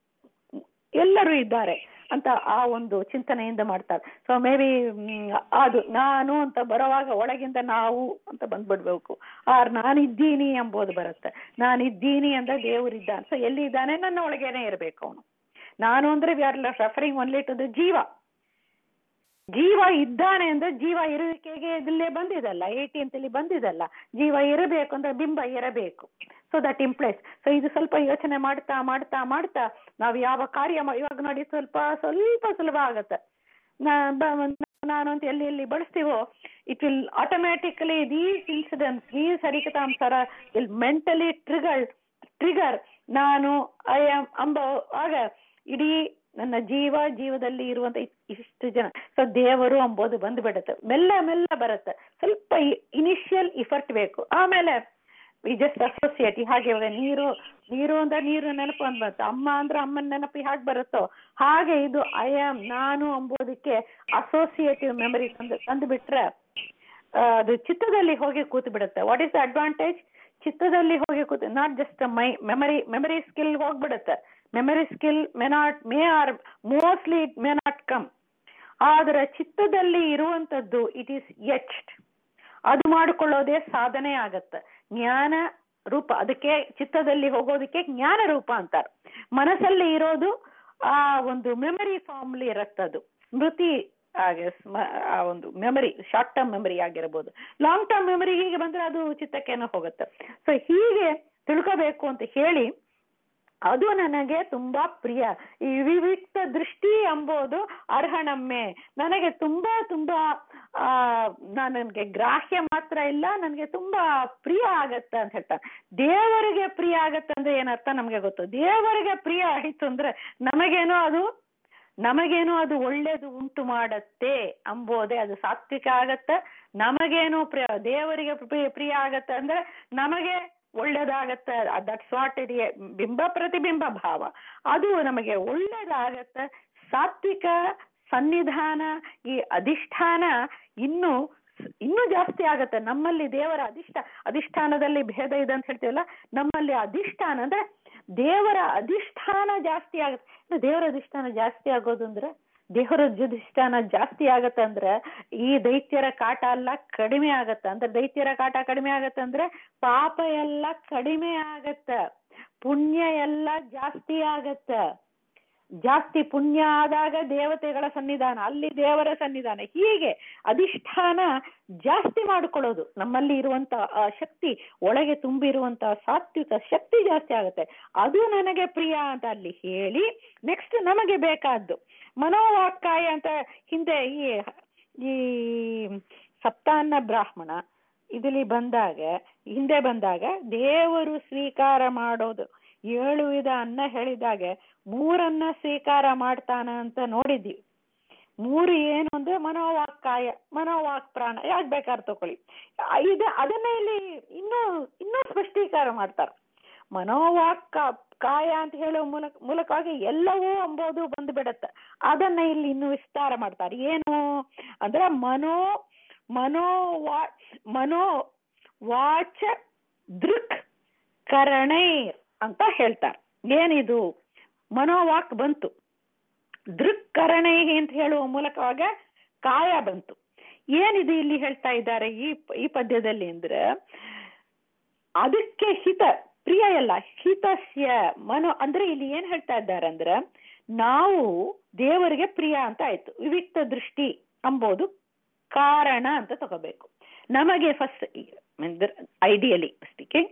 ಎಲ್ಲರೂ ಇದ್ದಾರೆ ಅಂತ ಆ ಒಂದು ಚಿಂತನೆಯಿಂದ ಮಾಡ್ತಾರೆ ಸೊ ಮೇ ಬಿ ಅದು ನಾನು ಅಂತ ಬರುವಾಗ ಒಳಗಿಂದ ನಾವು ಅಂತ ಬಂದ್ಬಿಡ್ಬೇಕು ಆರ್ ನಾನಿದ್ದೀನಿ ಎಂಬುದು ಬರುತ್ತೆ ನಾನಿದ್ದೀನಿ ಅಂದ್ರೆ ದೇವರಿದ್ದಾನೆ ಸೊ ಎಲ್ಲಿ ಇದ್ದಾನೆ ನನ್ನ ಒಳಗೇನೆ ಇರಬೇಕು ಅವನು ನಾನು ಅಂದ್ರೆ we are referring only to the ಜೀವ ಜೀವ ಇದ್ದಾನೆ ಅಂದ್ರೆ ಜೀವ ಇರುವಿಕೆಗೆ ಇಲ್ಲೇ ಬಂದಿದಲ್ಲ ಏಟಿ ಅಂತಲ್ಲಿ ಬಂದಿದಲ್ಲ ಜೀವ ಇರಬೇಕು ಅಂದ್ರೆ ಬಿಂಬ ಇರಬೇಕು ಸೊ ದಟ್ ಇಂಪ್ಲೈಸ್ ಸೊ ಇದು ಸ್ವಲ್ಪ ಯೋಚನೆ ಮಾಡ್ತಾ ಮಾಡ್ತಾ ಮಾಡ್ತಾ ನಾವು ಯಾವ ಕಾರ್ಯ ಮಾ- ಇವಾಗ ನೋಡಿ ಸ್ವಲ್ಪ ಸ್ವಲ್ಪ ಸುಲಭ ಆಗತ್ತೆ ನಾ- ಬ- ನಾನು ಅಂತ ಎಲ್ಲಿ ಎಲ್ಲಿ ಬಳಸ್ತೀವೋ it will automatically these incidents these Harikathamritasara will mentally trigger trigger ನಾನು ಐ ಆಮ್ ಅಂಬ ಆಗ ಇಡೀ ನನ್ನ ಜೀವ ಜೀವದಲ್ಲಿ ಇರುವಂತ ಇ- ಇಷ್ಟು ಜನ ಸೊ ದೇವರು ಅಂಬೋದು ಬಂದ್ಬಿಡುತ್ತೆ ಮೆಲ್ಲ ಮೆಲ್ಲ ಬರುತ್ತೆ ಸ್ವಲ್ಪ ಇನಿಷಿಯಲ್ ಇಫರ್ಟ್ ಬೇಕು ಆಮೇಲೆ ವಿ ಜಸ್ಟ್ ಅಸೋಸಿಯೇಟ್ ಹಾಗೆ ಇವಾಗ ನೀರು ನೀರು ಅಂದ್ರೆ ನೀರು ನೆನಪು ಅಂತ ಬರುತ್ತೆ ಅಮ್ಮ ಅಂದ್ರೆ ಅಮ್ಮನ ನೆನಪು ಹಾಗೆ ಬರುತ್ತೋ ಹಾಗೆ ಇದು ಐ ಆಮ್ ನಾನು ಎಂಬುದಕ್ಕೆ ಅಸೋಸಿಯೇಟಿವ್ ಮೆಮರಿ ತಂದು ತಂದು ಬಿಟ್ರೆ ಆ, ಅದು ಚಿತ್ತದಲ್ಲಿ ಹೋಗಿ ಕೂತು ಬಿಡುತ್ತೆ ವಾಟ್ ಇಸ್ ದ ಅಡ್ವಾಂಟೇಜ್ ಚಿತ್ತದಲ್ಲಿ ಹೋಗಿ ಕೂತು not just my memory memory skill ಹೋಗ್ಬಿಡುತ್ತೆ memory skill may not may or mostly it may not come ಆದ್ರೆ ಚಿತ್ತದಲ್ಲಿ ಇರುವಂತದ್ದು ಇಟ್ ಈಸ್ ಎಚ್ಡ್ ಅದು ಮಾಡಿಕೊಳ್ಳೋದೇ ಸಾಧನೆ ಆಗತ್ತೆ ಜ್ಞಾನ ರೂಪ ಅದಕ್ಕೆ ಚಿತ್ತದಲ್ಲಿ ಹೋಗೋದಕ್ಕೆ ಜ್ಞಾನ ರೂಪ ಅಂತಾರೆ ಮನಸ್ಸಲ್ಲಿ ಇರೋದು ಆ ಒಂದು ಮೆಮರಿ ಫಾರ್ಮ್ಲಿ ಇರತ್ತದು ಸ್ಮೃತಿ ಹಾಗೆ ಸ್ಮ- ಆ ಒಂದು ಮೆಮರಿ ಶಾರ್ಟ್ ಟರ್ಮ್ ಮೆಮರಿ ಆಗಿರ್ಬೋದು ಲಾಂಗ್ ಟರ್ಮ್ ಮೆಮರಿ ಹೀಗೆ ಬಂದ್ರೆ ಅದು ಚಿತ್ತಕ್ಕೇನೋ ಹೋಗುತ್ತೆ ಸೊ ಹೀಗೆ ತಿಳ್ಕೋಬೇಕು ಅಂತ ಹೇಳಿ ಅದು ನನಗೆ ತುಂಬಾ ಪ್ರಿಯ ಈ ವಿವಿಕ್ತ ದೃಷ್ಟಿ ಎಂಬುದು ಅರ್ಹಣಮ್ಮೆ ನನಗೆ ತುಂಬಾ ತುಂಬಾ ಆ ನನಗೆ ಗ್ರಾಹ್ಯ ಮಾತ್ರ ಇಲ್ಲ ನನಗೆ ತುಂಬಾ ಪ್ರಿಯ ಆಗತ್ತೆ ಅಂತ ಹೇಳ್ತಾರೆ ದೇವರಿಗೆ ಪ್ರಿಯ ಆಗತ್ತೆ ಅಂದ್ರೆ ಏನರ್ಥ ನಮಗೆ ಗೊತ್ತು ದೇವರಿಗೆ ಪ್ರಿಯ ಆಯಿತು ಅಂದ್ರೆ ನಮಗೇನೋ ಅದು ನಮಗೇನೋ ಅದು ಒಳ್ಳೇದು ಉಂಟು ಮಾಡತ್ತೆ ಅಂಬೋದೇ ಅದು ಸಾತ್ವಿಕ ಆಗತ್ತೆ ನಮಗೇನೋ ಪ್ರಿಯ ದೇವರಿಗೆ ಪ್ರಿಯ ಪ್ರಿಯ ಆಗತ್ತೆ ಅಂದ್ರೆ ನಮಗೆ ಒಳ್ಳೇದಾಗತ್ತೆ ದಟ್ಸ್ ವಾಟ್ ಇಟ್ ಬಿಂಬ ಪ್ರತಿಬಿಂಬ ಭಾವ ಅದು ನಮಗೆ ಒಳ್ಳೇದಾಗತ್ತೆ ಸಾತ್ವಿಕ ಸನ್ನಿಧಾನ ಈ ಅಧಿಷ್ಠಾನ ಇನ್ನು ಇನ್ನೂ ಜಾಸ್ತಿ ಆಗತ್ತೆ ನಮ್ಮಲ್ಲಿ ದೇವರ ಅಧಿಷ್ಠ ಅಧಿಷ್ಠಾನದಲ್ಲಿ ಭೇದ ಇದೆ ಅಂತ ಹೇಳ್ತೀವಲ್ಲ ನಮ್ಮಲ್ಲಿ ಅಧಿಷ್ಠಾನ ಅಂದ್ರೆ ದೇವರ ಅಧಿಷ್ಠಾನ ಜಾಸ್ತಿ ಆಗತ್ತೆ ಇನ್ನು ದೇವರ ಅಧಿಷ್ಠಾನ ಜಾಸ್ತಿ ಆಗೋದು ಅಂದ್ರೆ ದೇವರ ಅಧಿಷ್ಠಾನ ಜಾಸ್ತಿ ಆಗತ್ತೆ ಅಂದ್ರೆ ಈ ದೈತ್ಯರ ಕಾಟ ಎಲ್ಲ ಕಡಿಮೆ ಆಗತ್ತೆ ಅಂದ್ರೆ ದೈತ್ಯರ ಕಾಟ ಕಡಿಮೆ ಆಗತ್ತೆ ಅಂದ್ರೆ ಪಾಪ ಎಲ್ಲ ಕಡಿಮೆ ಆಗತ್ತ ಪುಣ್ಯ ಎಲ್ಲ ಜಾಸ್ತಿ ಆಗತ್ತ ಜಾಸ್ತಿ ಪುಣ್ಯ ಆದಾಗ ದೇವತೆಗಳ ಸನ್ನಿಧಾನ ಅಲ್ಲಿ ದೇವರ ಸನ್ನಿಧಾನ ಹೀಗೆ ಅಧಿಷ್ಠಾನ ಜಾಸ್ತಿ ಮಾಡಿಕೊಳ್ಳೋದು ನಮ್ಮಲ್ಲಿ ಇರುವಂತ ಆ ಶಕ್ತಿ ಒಳಗೆ ತುಂಬಿರುವಂತ ಸಾತ್ವಿಕ ಶಕ್ತಿ ಜಾಸ್ತಿ ಆಗುತ್ತೆ ಅದು ನನಗೆ ಪ್ರಿಯ ಅಂತ ಅಲ್ಲಿ ಹೇಳಿ ನೆಕ್ಸ್ಟ್ ನಮಗೆ ಬೇಕಾದ್ದು ಮನೋವಾಕ್ಕಾಯ ಅಂತ ಹಿಂದೆ ಈ ಈ ಸಪ್ತಾನ್ನ ಬ್ರಾಹ್ಮಣ ಇದರಲ್ಲಿ ಬಂದಾಗ ಹಿಂದೆ ಬಂದಾಗ ದೇವರು ಸ್ವೀಕಾರ ಮಾಡೋದು ಏಳು ವಿಧ ಅನ್ನ ಹೇಳಿದಾಗ ಮೂರನ್ನ ಸ್ವೀಕಾರ ಮಾಡ್ತಾನ ಅಂತ ನೋಡಿದ್ವಿ ಮೂರು ಏನು ಅಂದ್ರೆ ಮನೋವಾಕ್ ಕಾಯ ಮನೋವಾಕ್ ಪ್ರಾಣ ಯಾಕೆ ಬೇಕಾದ್ರೆ ತಗೊಳ್ಳಿ ಆ, ಇದು ಅದನ್ನ ಇಲ್ಲಿ ಇನ್ನೂ ಇನ್ನೂ ಸ್ಪಷ್ಟೀಕಾರ ಮಾಡ್ತಾರೆ ಮನೋವಾಕ್ ಕಾ- ಕಾಯ ಅಂತ ಹೇಳೋ ಮೂಲಕ ಮೂಲಕವಾಗಿ ಎಲ್ಲವೂ ಎಂಬುದು ಬಂದು ಬಿಡತ್ತೆ ಅದನ್ನ ಇಲ್ಲಿ ಇನ್ನು ವಿಸ್ತಾರ ಮಾಡ್ತಾರೆ ಏನು ಅಂದ್ರೆ ಮನೋ ಮನೋ ವಾ ಮನೋ ವಾಚ ದೃಕ್ ಕರಣೈರ್ ಅಂತ ಹೇಳ್ತಾರೆ ಏನಿದು ಮನೋವಾಕ್ ಬಂತು ದೃಕ್ಕರಣೈ ಅಂತ ಹೇಳುವ ಮೂಲಕವಾಗ ಕಾಯ ಬಂತು ಏನಿದು ಇಲ್ಲಿ ಹೇಳ್ತಾ ಇದ್ದಾರೆ ಈ ಈ ಪದ್ಯದಲ್ಲಿ ಅಂದ್ರೆ ಅದಕ್ಕೆ ಹಿತ ಪ್ರಿಯ ಎಲ್ಲ ಹಿತಸ್ಯ ಮನೋ ಅಂದ್ರೆ ಇಲ್ಲಿ ಏನ್ ಹೇಳ್ತಾ ಇದ್ದಾರೆ ಅಂದ್ರೆ ನಾವು ದೇವರಿಗೆ ಪ್ರಿಯ ಅಂತ ಆಯ್ತು ವಿವಿಕ್ತ ದೃಷ್ಟಿ ಅಂಬೋದು ಕಾರಣ ಅಂತ ತಗೋಬೇಕು ನಮಗೆ ಫಸ್ಟ್ ಐಡಿಯಲಿ ಸ್ಪೀಕಿಂಗ್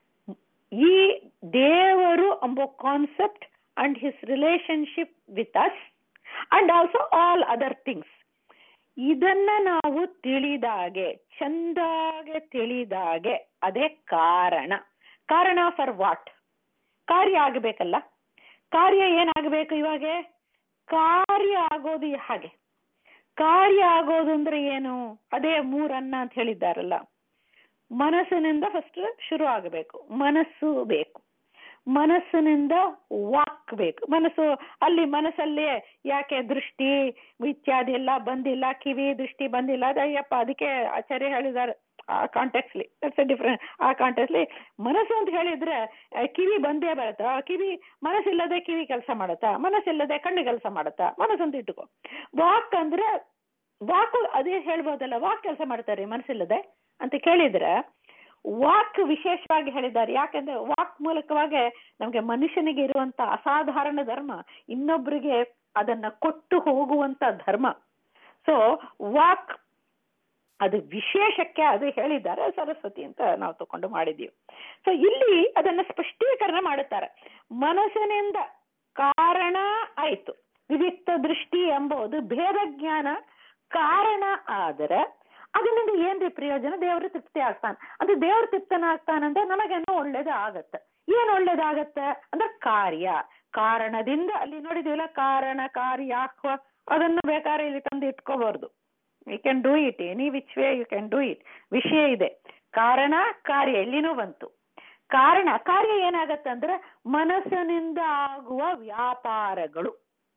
ಈ ದೇವರು ಎಂಬ concept and his relationship with us and also all other things ಇದನ್ನ ನಾವು ತಿಳಿದಾಗೆ ಚಂದಾಗೆ ತಿಳಿದಾಗೆ ಅದೇ ಕಾರಣ ಕಾರಣ ಫಾರ್ ವಾಟ್ ಕಾರ್ಯ ಆಗಬೇಕಲ್ಲ ಕಾರ್ಯ ಏನಾಗಬೇಕು ಇವಾಗ ಕಾರ್ಯ ಆಗೋದು ಹಾಗೆ ಕಾರ್ಯ ಆಗೋದು ಅಂದ್ರೆ ಏನು ಅದೇ ಮೂರನ್ನ ಅಂತ ಹೇಳಿದ್ದಾರಲ್ಲ ಮನಸ್ಸಿನಿಂದ ಫಸ್ಟ್ ಶುರು ಆಗಬೇಕು ಮನಸ್ಸು ಬೇಕು ಮನಸ್ಸಿನಿಂದ ವಾಕ್ ಬೇಕು ಮನಸ್ಸು ಅಲ್ಲಿ ಮನಸ್ಸಲ್ಲಿ ಯಾಕೆ ದೃಷ್ಟಿ ಇತ್ಯಾದಿ ಎಲ್ಲ ಬಂದಿಲ್ಲ ಕಿವಿ ದೃಷ್ಟಿ ಬಂದಿಲ್ಲ ಅದು ಅಯ್ಯಪ್ಪ ಅದಕ್ಕೆ ಆಚಾರ್ಯ ಹೇಳಿದ್ದಾರೆ ಆ ಕಾಂಟೆಕ್ಸ್ಲಿ ದಟ್ಸ್ ಡಿಫ್ರೆಂಟ್ ಆ ಕಾಂಟೆಕ್ಸ್ಲಿ ಮನಸ್ಸು ಅಂತ ಹೇಳಿದ್ರೆ ಆ, ಕಿವಿ ಬಂದೇ ಬರುತ್ತಾ ಆ ಕಿವಿ ಮನಸ್ಸಿಲ್ಲದೆ ಕಿವಿ ಕೆಲಸ ಮಾಡುತ್ತಾ ಮನಸ್ಸಿಲ್ಲದೆ ಕಣ್ಣು ಕೆಲಸ ಮಾಡುತ್ತಾ ಮನಸ್ಸು ಅಂತ ಇಟ್ಕೋ ವಾಕ್ ಅಂದ್ರೆ ವಾಕ್ ಅದೇ ಹೇಳ್ಬೋದಲ್ಲ ವಾಕ್ ಕೆಲಸ ಮಾಡ್ತಾರೆ ಮನಸ್ಸಿಲ್ಲದೆ ಅಂತ ಕೇಳಿದ್ರೆ ವಾಕ್ ವಿಶೇಷವಾಗಿ ಹೇಳಿದ್ದಾರೆ ಯಾಕಂದ್ರೆ ವಾಕ್ ಮೂಲಕವಾಗಿ ನಮ್ಗೆ ಮನುಷ್ಯನಿಗೆ ಇರುವಂತ ಅಸಾಧಾರಣ ಧರ್ಮ ಇನ್ನೊಬ್ಬರಿಗೆ ಅದನ್ನ ಕೊಟ್ಟು ಹೋಗುವಂತ ಧರ್ಮ ಸೊ ವಾಕ್ ಅದು ವಿಶೇಷಕ್ಕೆ ಅದು ಹೇಳಿದ್ದಾರೆ ಸರಸ್ವತಿ ಅಂತ ನಾವು ತಕೊಂಡು ಮಾಡಿದೀವಿ ಸೊ ಇಲ್ಲಿ ಅದನ್ನ ಸ್ಪಷ್ಟೀಕರಣ ಮಾಡುತ್ತಾರೆ ಮನಸ್ಸಿನಿಂದ ಕಾರಣ ಆಯ್ತು ವಿವಿಕ್ತ ದೃಷ್ಟಿ ಎಂಬುದು ಭೇದ ಜ್ಞಾನ ಕಾರಣ ಆದರೆ ಅದರಿಂದ ಏನ್ರಿ ಪ್ರಯೋಜನ ದೇವರು ತೃಪ್ತಿ ಆಗ್ತಾನೆ ಅಂದ್ರೆ ದೇವ್ರ ತೃಪ್ತನ ಆಗ್ತಾನಂದ್ರೆ ನಮಗೇನೋ ಒಳ್ಳೇದು ಆಗತ್ತೆ ಏನ್ ಒಳ್ಳೇದಾಗತ್ತೆ ಅಂದ್ರೆ ಕಾರ್ಯ ಕಾರಣದಿಂದ ಅಲ್ಲಿ ನೋಡಿದೀವಲ್ಲ ಕಾರಣ ಕಾರ್ಯಾಹ್ವ ಅದನ್ನ ಬೇಕಾದ್ರೆ ಇಲ್ಲಿ ತಂದು ಇಟ್ಕೋಬಾರ್ದು you can do it any which way you can do it ವಿಷಯ ಇದೆ ಕಾರಣ ಕಾರ್ಯ ಎಲ್ಲಿನೂ ಬಂತು ಕಾರಣ ಕಾರ್ಯ ಏನಾಗತ್ತೆ ಅಂದ್ರೆ ಮನಸ್ಸಿನಿಂದ ಆಗುವ ವ್ಯಾಪಾರಗಳು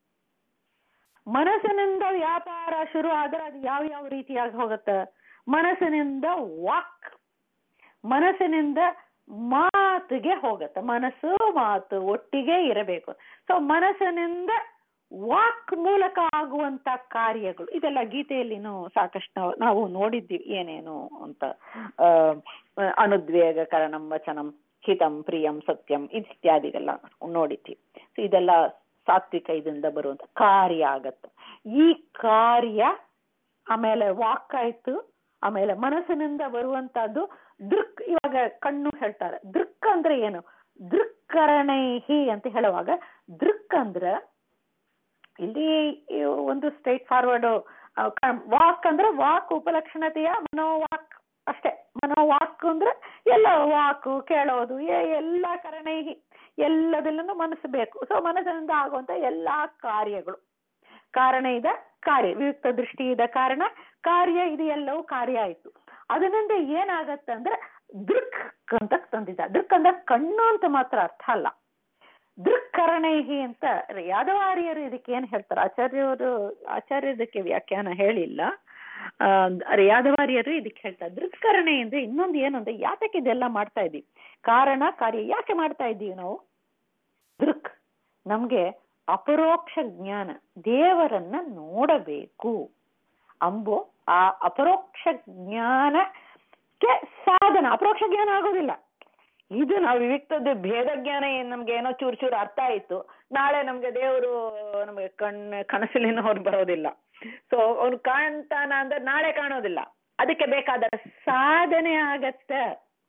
ಮನಸ್ಸಿನಿಂದ ವ್ಯಾಪಾರ ಶುರು ಆದ್ರೆ ಅದು ಯಾವ ಯಾವ ರೀತಿಯಾಗಿ ಹೋಗುತ್ತೆ ಮನಸ್ಸಿನಿಂದ ವಾಕ್ ಮನಸ್ಸಿನಿಂದ ಮಾತಿಗೆ ಹೋಗುತ್ತೆ ಮನಸ್ಸು ಮಾತು ಒಟ್ಟಿಗೆ ಇರಬೇಕು ಸೊ ಮನಸ್ಸಿನಿಂದ ವಾಕ್ ಮೂಲಕ ಆಗುವಂತ ಕಾರ್ಯಗಳು ಇದೆಲ್ಲ ಗೀತೆಯಲ್ಲಿನೂ ಸಾಕಷ್ಟು ನಾವು ನಾವು ನೋಡಿದ್ದೀವಿ ಏನೇನು ಅಂತ ಆ, ಅನುದ್ವೇಗ ಕರಣಂ ವಚನಂ ಹಿತಂ ಪ್ರಿಯಂ ಸತ್ಯಂ ಇತ್ಯಾದಿಗೆಲ್ಲ ನೋಡಿದ್ದೀವಿ ಸೊ ಇದೆಲ್ಲ ಸಾತ್ವಿಕ ಇದರಿಂದ ಬರುವಂತ ಕಾರ್ಯ ಆಗತ್ತೆ ಈ ಕಾರ್ಯ ಆಮೇಲೆ ವಾಕ್ ಆಯ್ತು ಆಮೇಲೆ ಮನಸ್ಸಿನಿಂದ ಬರುವಂತಹದ್ದು ದೃಕ್ ಇವಾಗ ಕಣ್ಣು ಹೇಳ್ತಾರೆ ದೃಕ್ ಅಂದ್ರೆ ಏನು ದೃಕ್ಕರಣೈಹಿ ಅಂತ ಹೇಳುವಾಗ ದೃಕ್ ಅಂದ್ರೆ ಇಲ್ಲಿ ಒಂದು ಸ್ಟ್ರೈಟ್ ಫಾರ್ವರ್ಡ್ ವಾಕ್ ಅಂದ್ರೆ ವಾಕ್ ಉಪಲಕ್ಷಣತೆಯ ಮನೋವಾಕ್ ಅಷ್ಟೇ ಮನೋವಾಕ್ ಅಂದ್ರೆ ಎಲ್ಲ ವಾಕು ಕೇಳೋದು ಎ- ಎಲ್ಲ ಕರಣೈಹಿ ಎಲ್ಲದಲ್ಲೂ ಮನಸ್ಸು ಬೇಕು ಸೊ ಮನಸ್ಸಿನಿಂದ ಆಗುವಂತ ಎಲ್ಲಾ ಕಾರ್ಯಗಳು ಕಾರಣ ಇದೆ ಕಾರ್ಯ ವಿಯುಕ್ತ ದೃಷ್ಟಿ ಇದೆ ಕಾರಣ ಕಾರ್ಯ ಇದು ಎಲ್ಲವೂ ಕಾರ್ಯ ಆಯ್ತು ಅದರಿಂದ ಏನಾಗತ್ತೆ ಅಂದ್ರೆ ದೃಕ್ ಅಂತ ತಂದಿದ್ದ ದೃಕ್ ಅಂದ್ರೆ ಕಣ್ಣು ಅಂತ ಮಾತ್ರ ಅರ್ಥ ಅಲ್ಲ ದೃಕ್ಕರಣೈಹಿ ಅಂತ ಯಾದವಾರ್ಯರು ಇದಕ್ಕೆ ಏನ್ ಹೇಳ್ತಾರೆ ಆಚಾರ್ಯರು ಆಚಾರ್ಯ ಇದಕ್ಕೆ ವ್ಯಾಖ್ಯಾನ ಹೇಳಿಲ್ಲ ಆ, ಯಾದವಾರ್ಯರು ಇದಕ್ಕೆ ಹೇಳ್ತಾರೆ ದೃಕ್ಕರಣೆ ಅಂದ್ರೆ ಇನ್ನೊಂದು ಏನು ಅಂದ್ರೆ ಯಾತಕ್ಕೆ ಇದೆಲ್ಲ ಮಾಡ್ತಾ ಇದೀವಿ ಕಾರಣ ಕಾರ್ಯ ಯಾಕೆ ಮಾಡ್ತಾ ಇದ್ದೀವಿ ನಾವು ದೃಕ್ ನಮ್ಗೆ ಅಪರೋಕ್ಷ ಜ್ಞಾನ ದೇವರನ್ನ ನೋಡಬೇಕು ಅಂಬೋ ಆ ಅಪರೋಕ್ಷ ಜ್ಞಾನಕ್ಕೆ ಸಾಧನ ಅಪರೋಕ್ಷ ಜ್ಞಾನ ಆಗೋದಿಲ್ಲ ಇದು ನಾವು ವಿವಿಕ್ತದ ಭೇದ ಜ್ಞಾನ ಏನ್ ನಮ್ಗೆ ಏನೋ ಚೂರು ಚೂರು ಅರ್ಥ ಆಯ್ತು ನಾಳೆ ನಮ್ಗೆ ದೇವರು ನಮ್ಗೆ ಕಣ್ ಕನಸಲಿನ ಅವ್ರು ಬರೋದಿಲ್ಲ ಸೊ ಅವ್ನು ಕಾಣ್ತಾನ ಅಂದ್ರೆ ನಾಳೆ ಕಾಣೋದಿಲ್ಲ ಅದಕ್ಕೆ ಬೇಕಾದ ಸಾಧನೆ ಆಗತ್ತೆ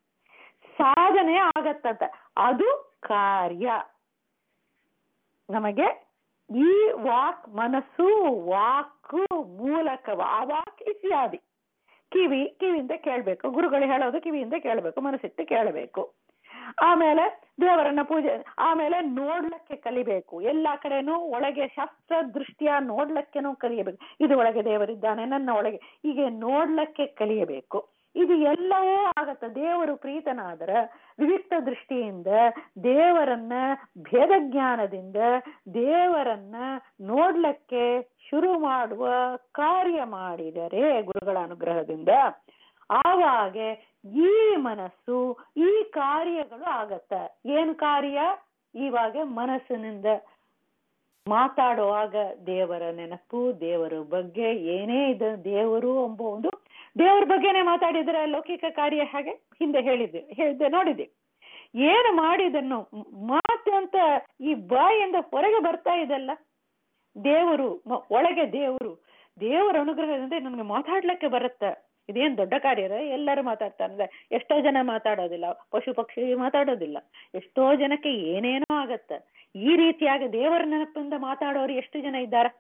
ಸಾಧನೆ ಆಗತ್ತಂತ ಅದು ಕಾರ್ಯ ನಮಗೆ ಈ ವಾಕ್ ಮನಸ್ಸು ವಾಕು ಮೂಲಕ ಆ ವಾಕ್ ಇತ್ಯಾದಿ ಕಿವಿ ಕಿವಿಯಿಂದ ಕೇಳಬೇಕು ಗುರುಗಳು ಹೇಳೋದು ಕಿವಿಯಿಂದ ಕೇಳಬೇಕು ಮನಸ್ಸಿಟ್ಟು ಕೇಳಬೇಕು ಆಮೇಲೆ ದೇವರನ್ನ ಪೂಜೆ ಆಮೇಲೆ ನೋಡ್ಲಕ್ಕೆ ಕಲಿಬೇಕು ಎಲ್ಲಾ ಕಡೆನೂ ಒಳಗೆ ಶಾಸ್ತ್ರ ದೃಷ್ಟಿಯ ನೋಡ್ಲಕ್ಕೆನೂ ಕಲಿಯಬೇಕು ಇದು ಒಳಗೆ ದೇವರಿದ್ದಾನೆ ನನ್ನ ಒಳಗೆ ಹೀಗೆ ನೋಡ್ಲಕ್ಕೆ ಕಲಿಯಬೇಕು ಇದು ಎಲ್ಲವೂ ಆಗತ್ತ ದೇವರು ಪ್ರೀತನಾದರ ವಿವಿಕ್ತ ದೃಷ್ಟಿಯಿಂದ ದೇವರನ್ನ ಭೇದ ಜ್ಞಾನದಿಂದ ದೇವರನ್ನ ನೋಡ್ಲಕ್ಕೆ ಶುರು ಮಾಡುವ ಕಾರ್ಯ ಮಾಡಿದರೆ ಗುರುಗಳ ಅನುಗ್ರಹದಿಂದ ಆವಾಗ ಈ ಮನಸ್ಸು ಈ ಕಾರ್ಯಗಳು ಆಗತ್ತ ಏನ್ ಕಾರ್ಯ ಇವಾಗ ಮನಸ್ಸಿನಿಂದ ಮಾತಾಡುವಾಗ ದೇವರ ನೆನಪು ದೇವರ ಬಗ್ಗೆ ಏನೇ ಇದೆ ದೇವರು ಎಂಬ ಒಂದು ದೇವರ ಬಗ್ಗೆನೇ ಮಾತಾಡಿದ್ರೆ ಲೌಕಿಕ ಕಾರ್ಯ ಹಾಗೆ ಹಿಂದೆ ಹೇಳಿದ್ದೆ ಹೇಳಿದ್ದೆ ನೋಡಿದ್ದೆ ಏನು ಮಾಡಿದನ್ನು ಮಾತು ಅಂತ ಈ ಬಾಯಿಂದ ಹೊರಗೆ ಬರ್ತಾ ಇದೆಲ್ಲ ದೇವರು ಮ- ಒಳಗೆ ದೇವರು ದೇವರ ಅನುಗ್ರಹದಿಂದ ನನಗೆ ಮಾತಾಡ್ಲಿಕ್ಕೆ ಬರುತ್ತೆ ಇದೇನ್ ದೊಡ್ಡ ಕಾರ್ಯ ಇದೆ ಎಲ್ಲರೂ ಮಾತಾಡ್ತಾರೆ ಎಷ್ಟೋ ಜನ ಮಾತಾಡೋದಿಲ್ಲ ಪಶು ಪಕ್ಷಿ ಮಾತಾಡೋದಿಲ್ಲ ಎಷ್ಟೋ ಜನಕ್ಕೆ ಏನೇನೋ ಆಗತ್ತೆ ಈ ರೀತಿಯಾಗಿ ದೇವರ ನೆನಪಿಂದ ಮಾತಾಡೋರು ಎಷ್ಟು ಜನ ಇದ್ದಾರೆ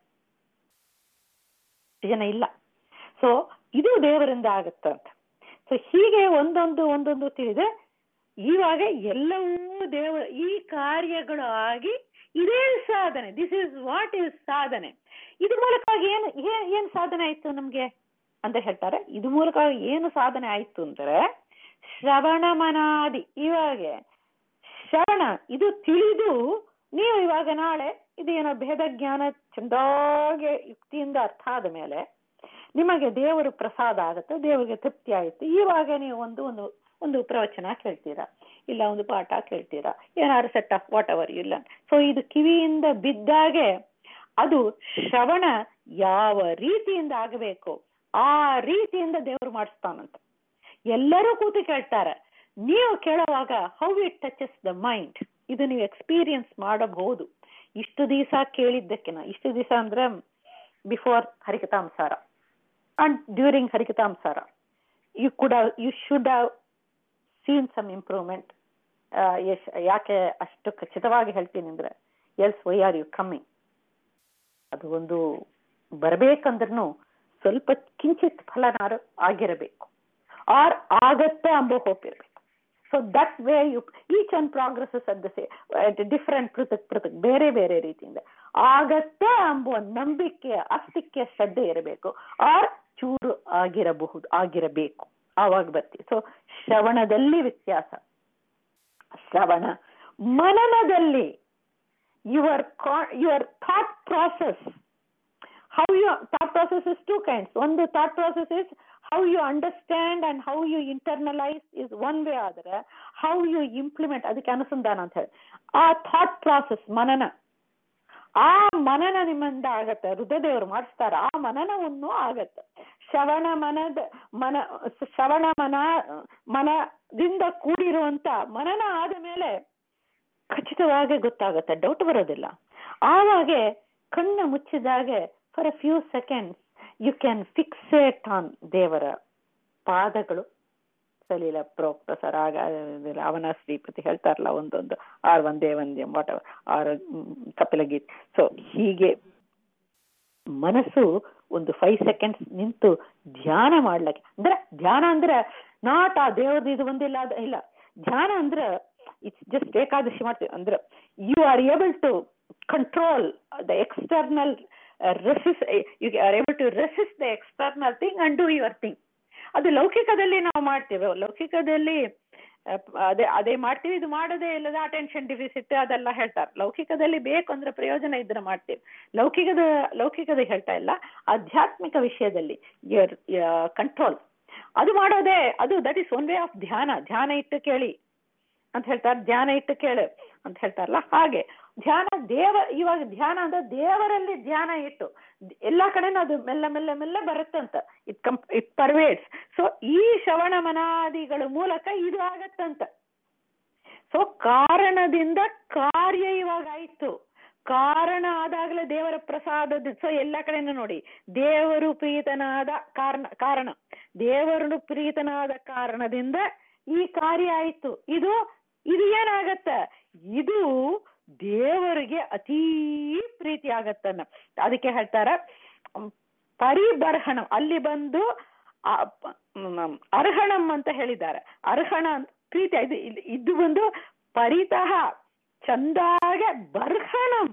ಎಷ್ಟು ಜನ ಇಲ್ಲ ಸೊ ಇದು ದೇವರಿಂದ ಆಗತ್ತ ಅಂತ ಸೊ ಹೀಗೆ ಒಂದೊಂದು ಒಂದೊಂದು ತಿಳಿದೆ ಇವಾಗ ಎಲ್ಲವೂ ದೇವ ಈ ಕಾರ್ಯಗಳು ಆಗಿ ಇದೇ ಸಾಧನೆ ದಿಸ್ ಇಸ್ ವಾಟ್ ಇಸ್ ಸಾಧನೆ ಇದ್ರ ಮೂಲಕವಾಗಿ ಏನು ಏನ್ ಏನ್ ಸಾಧನೆ ಆಯ್ತು ನಮ್ಗೆ ಅಂತ ಹೇಳ್ತಾರೆ ಇದ್ರ ಮೂಲಕ ಏನು ಸಾಧನೆ ಆಯ್ತು ಅಂದ್ರೆ ಶ್ರವಣ ಮನಾದಿ ಇವಾಗ ಶ್ರವಣ ಇದು ತಿಳಿದು ನೀವು ಇವಾಗ ನಾಳೆ ಇದೇನೋ ಭೇದ ಜ್ಞಾನ ಚಂದಾಗೆ ಯುಕ್ತಿಯಿಂದ ಅರ್ಥ ಆದ ಮೇಲೆ ನಿಮಗೆ ದೇವರು ಪ್ರಸಾದ ಆಗುತ್ತೆ ದೇವರಿಗೆ ತೃಪ್ತಿ ಆಯ್ತು ಇವಾಗ ನೀವು ಒಂದು ಒಂದು ಒಂದು ಪ್ರವಚನ ಕೇಳ್ತೀರಾ ಇಲ್ಲ ಒಂದು ಪಾಠ ಕೇಳ್ತೀರಾ ಏನಾದ್ರು ಸೆಟ್ ಆಫ್ ವಾಟ್ ಅವರ್ ಇಲ್ಲ ಸೊ ಇದು ಕಿವಿಯಿಂದ ಬಿದ್ದಾಗೆ ಅದು ಶ್ರವಣ ಯಾವ ರೀತಿಯಿಂದ ಆಗಬೇಕು ಆ ರೀತಿಯಿಂದ ದೇವರು ಮಾಡಿಸ್ತಾನಂತ ಎಲ್ಲರೂ ಕೂತು ಕೇಳ್ತಾರೆ ನೀವು ಕೇಳುವಾಗ how it touches the mind ಇದು ನೀವು ಎಕ್ಸ್ಪೀರಿಯನ್ಸ್ ಮಾಡಬಹುದು ಇಷ್ಟು ದಿವಸ ಕೇಳಿದ್ದಕ್ಕಿನ ಇಷ್ಟು ದಿವಸ ಅಂದ್ರೆ before Harikathamritasara and during Harikathamritasara you could you should have seen some improvement yes ಯಾಕೆ ಅಷ್ಟು ಖಚಿತವಾಗಿ ಹೇಳ್ತೀನಿ ಅಂದ್ರೆ else why are you coming ಅದು ಒಂದು ಬರ್ಬೇಕಂದ್ರೂ ಸ್ವಲ್ಪ ಕಿಂಚಿತ್ ಫಲನಾರು ಆಗಿರಬೇಕು ಆರ್ ಆಗತ್ತೆ ಅಂಬೋ ಹೋಪ್ ಇರಬೇಕು so that way you each and progresses at the say different ಪೃಥಕ್ ಪೃಥಕ್ ಬೇರೆ ಬೇರೆ ರೀತಿಯಿಂದ ಆಗತ್ತೆ ಎಂಬುವ ನಂಬಿಕೆ ಅಷ್ಟಕ್ಕೆ ಶ್ರದ್ಧೆ ಇರಬೇಕು ಆರ್ ಚೂರು ಆಗಿರಬಹುದು ಆಗಿರಬೇಕು ಆವಾಗ ಬರ್ತೀವಿ ಸೊ ಶ್ರವಣದಲ್ಲಿ ವ್ಯತ್ಯಾಸ ಶ್ರವಣ ಮನನದಲ್ಲಿ your your thought process how you thought process is two kinds ಒಂದು thought process is how you understand and how you internalise is one way ಆದ್ರೆ ಹೌ ಯು ಇಂಪ್ಲಿಮೆಂಟ್ ಅದಕ್ಕೆ ಅನುಸಂಧಾನ ಅಂತ ಹೇಳಿ ಆ ಥಾಟ್ ಪ್ರಾಸೆಸ್ ಮನನ ಆ ಮನನ ನಿಮ್ಮಿಂದ ಆಗತ್ತೆ ರುದ್ರದೇವರು ಮಾಡಿಸ್ತಾರ ಆ ಮನನವನ್ನು ಆಗತ್ತೆ ಶ್ರವಣ ಮನದ ಮನ ಶ್ರವಣ ಮನ ಮನದಿಂದ ಕೂಡಿರುವಂತ ಮನನ ಆದ ಮೇಲೆ ಖಚಿತವಾಗಿ ಗೊತ್ತಾಗತ್ತೆ ಡೌಟ್ ಬರೋದಿಲ್ಲ ಆವಾಗೆ ಕಣ್ಣು ಮುಚ್ಚಿದಾಗೆ for a few seconds you can fixate on ದೇವರ ಪಾದಗಳು ಸಲೀಲ ಪ್ರೋಕ್ತ ಸರಾಗ ಅವನ ಶ್ರೀಪತಿ ಹೇಳ್ತಾರಲ್ಲ ಒಂದೊಂದು ಆರ್ ಒಂದೇ ಒಂದೇ ವಾಟ್ ಆರ್ ಕಪಿಲಗೀತ್ ಸೊ ಹೀಗೆ ಮನಸ್ಸು ಒಂದು ಫೈವ್ ಸೆಕೆಂಡ್ಸ್ ನಿಂತು ಧ್ಯಾನ ಮಾಡ್ಲಿಕ್ಕೆ ಅಂದ್ರೆ ಧ್ಯಾನ ಅಂದ್ರೆ ನಾಟ್ ಆ ದೇವ್ರದ್ದು ಇದು ಒಂದಿಲ್ಲ ಅದ ಇಲ್ಲ ಧ್ಯಾನ ಅಂದ್ರೆ ಇಟ್ಸ್ ಜಸ್ಟ್ ಏಕಾದಶಿ ಮಾಡ್ತೀವಿ ಅಂದ್ರೆ you are able to control the external resist you are able to resist the external thing and do your thing ಅದು ಲೌಕಿಕದಲ್ಲಿ ನಾವು ಮಾಡ್ತೇವೆ ಲೌಕಿಕದಲ್ಲಿ ಅದೇ ಅದೇ ಮಾಡ್ತೀವಿ ಇದು ಮಾಡೋದೇ ಇಲ್ಲದ ಅಟೆನ್ಷನ್ ಡಿಫಿಸಿಟ್ ಅದೆಲ್ಲ ಹೇಳ್ತಾರೆ ಲೌಕಿಕದಲ್ಲಿ ಬೇಕು ಅಂದ್ರೆ ಪ್ರಯೋಜನ ಇದ್ರೆ ಮಾಡ್ತೀವಿ ಲೌಕಿಕದ ಲೌಕಿಕದ ಹೇಳ್ತಾ ಇಲ್ಲ ಆಧ್ಯಾತ್ಮಿಕ ವಿಷಯದಲ್ಲಿ ಯರ್ ಕಂಟ್ರೋಲ್ ಅದು ಮಾಡೋದೇ ಅದು that is one way of ಧ್ಯಾನ ಧ್ಯಾನ ಇಟ್ಟು ಕೇಳಿ ಅಂತ ಹೇಳ್ತಾರೆ ಧ್ಯಾನ ಇಟ್ಟು ಕೇಳು ಅಂತ ಹೇಳ್ತಾರಲ್ಲ ಹಾಗೆ ಧ್ಯಾನ ದೇವ ಇವಾಗ ಧ್ಯಾನ ಅಂದ್ರೆ ದೇವರಲ್ಲಿ ಧ್ಯಾನ ಇಟ್ಟು ಎಲ್ಲಾ ಕಡೆನೂ ಅದು ಮೆಲ್ಲ ಮೆಲ್ಲ ಮೆಲ್ಲ ಬರುತ್ತಂತ it come it pervades so ಈ ಶ್ರವಣ ಮನಾದಿಗಳ ಮೂಲಕ ಇದು ಆಗತ್ತಂತ ಸೊ ಕಾರಣದಿಂದ ಕಾರ್ಯ ಇವಾಗ ಆಯ್ತು ಕಾರಣ ಆದಾಗಲೇ ದೇವರ ಪ್ರಸಾದದ ಸೊ ಎಲ್ಲ ಕಡೆನೂ ನೋಡಿ ದೇವರು ಪ್ರೀತನಾದ ಕಾರಣ ಕಾರಣ ದೇವರು ಪ್ರೀತನಾದ ಕಾರಣದಿಂದ ಈ ಕಾರ್ಯ ಆಯ್ತು ಇದು ಇದು ಏನಾಗತ್ತ ಇದು ದೇವರಿಗೆ ಅತೀ ಪ್ರೀತಿ ಆಗತ್ತನ್ನ ಅದಕ್ಕೆ ಹೇಳ್ತಾರ ಪರಿಬರ್ಹಣ ಅಲ್ಲಿ ಬಂದು ಅರ್ಹಣಂ ಅಂತ ಹೇಳಿದ್ದಾರೆ ಅರ್ಹಣ ಪ್ರೀತಿ ಇದು ಇದು ಬಂದು ಪರಿತಃ ಚಂದಾಗೆ ಬರ್ಹಣಂ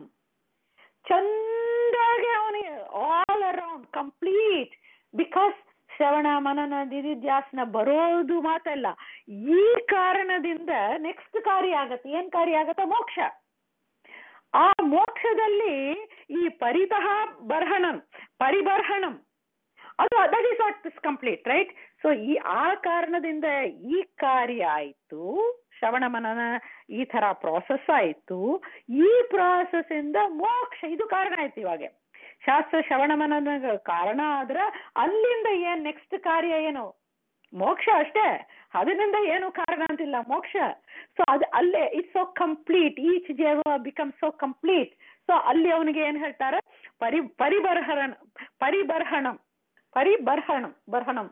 ಚಂದಾಗೆ ಅವನಿಗೆ ಆಲ್ ಅರೌಂಡ್ ಕಂಪ್ಲೀಟ್ ಬಿಕಾಸ್ ಶ್ರವಣ ಮನನ ನಿಧಿಧ್ಯಾಸನ ಬರೋದು ಮಾತಲ್ಲ ಈ ಕಾರಣದಿಂದ ನೆಕ್ಸ್ಟ್ ಕಾರ್ಯ ಆಗತ್ತೆ ಏನ್ ಕಾರ್ಯ ಆಗತ್ತೆ ಮೋಕ್ಷ ಆ ಮೋಕ್ಷದಲ್ಲಿ ಈ ಪರಿತಃ ಬರ್ಹಣಂ ಪರಿಬರ್ಹಣಂ ಅದು that is not this complete right so ಈ ಆ ಕಾರಣದಿಂದ ಈ ಕಾರ್ಯ ಆಯ್ತು ಶ್ರವಣ ಮನನ ಈ ತರ ಪ್ರಾಸೆಸ್ ಆಯ್ತು ಈ ಪ್ರಾಸೆಸ್ ಇಂದ ಮೋಕ್ಷ ಇದು ಕಾರಣ ಆಯ್ತು ಇವಾಗ ಶಾಸ್ತ್ರ ಶ್ರವಣ ಮನನ ಕಾರಣ ಆದ್ರ ಅಲ್ಲಿಂದ ಏನ್ ನೆಕ್ಸ್ಟ್ ಕಾರ್ಯ ಏನು ಮೋಕ್ಷ ಅಷ್ಟೇ ಅದರಿಂದ ಏನು ಕಾರಣ ಅಂತಿಲ್ಲ ಮೋಕ್ಷ ಸೊ ಅದು ಅಲ್ಲೇ ಇಟ್ಸ್ ಸೋ ಕಂಪ್ಲೀಟ್ ಈಚ್ ಜೇವ ಬಿಕಮ್ ಸೋ ಕಂಪ್ಲೀಟ್ ಸೊ ಅಲ್ಲಿ ಅವನಿಗೆ ಏನ್ ಹೇಳ್ತಾರೆ ಪರಿ ಪರಿಬರ್ಹಣ ಪರಿಬರ್ಹಣಂ ಪರಿಬರ್ಹಣಂ ಬರ್ಹಣಂ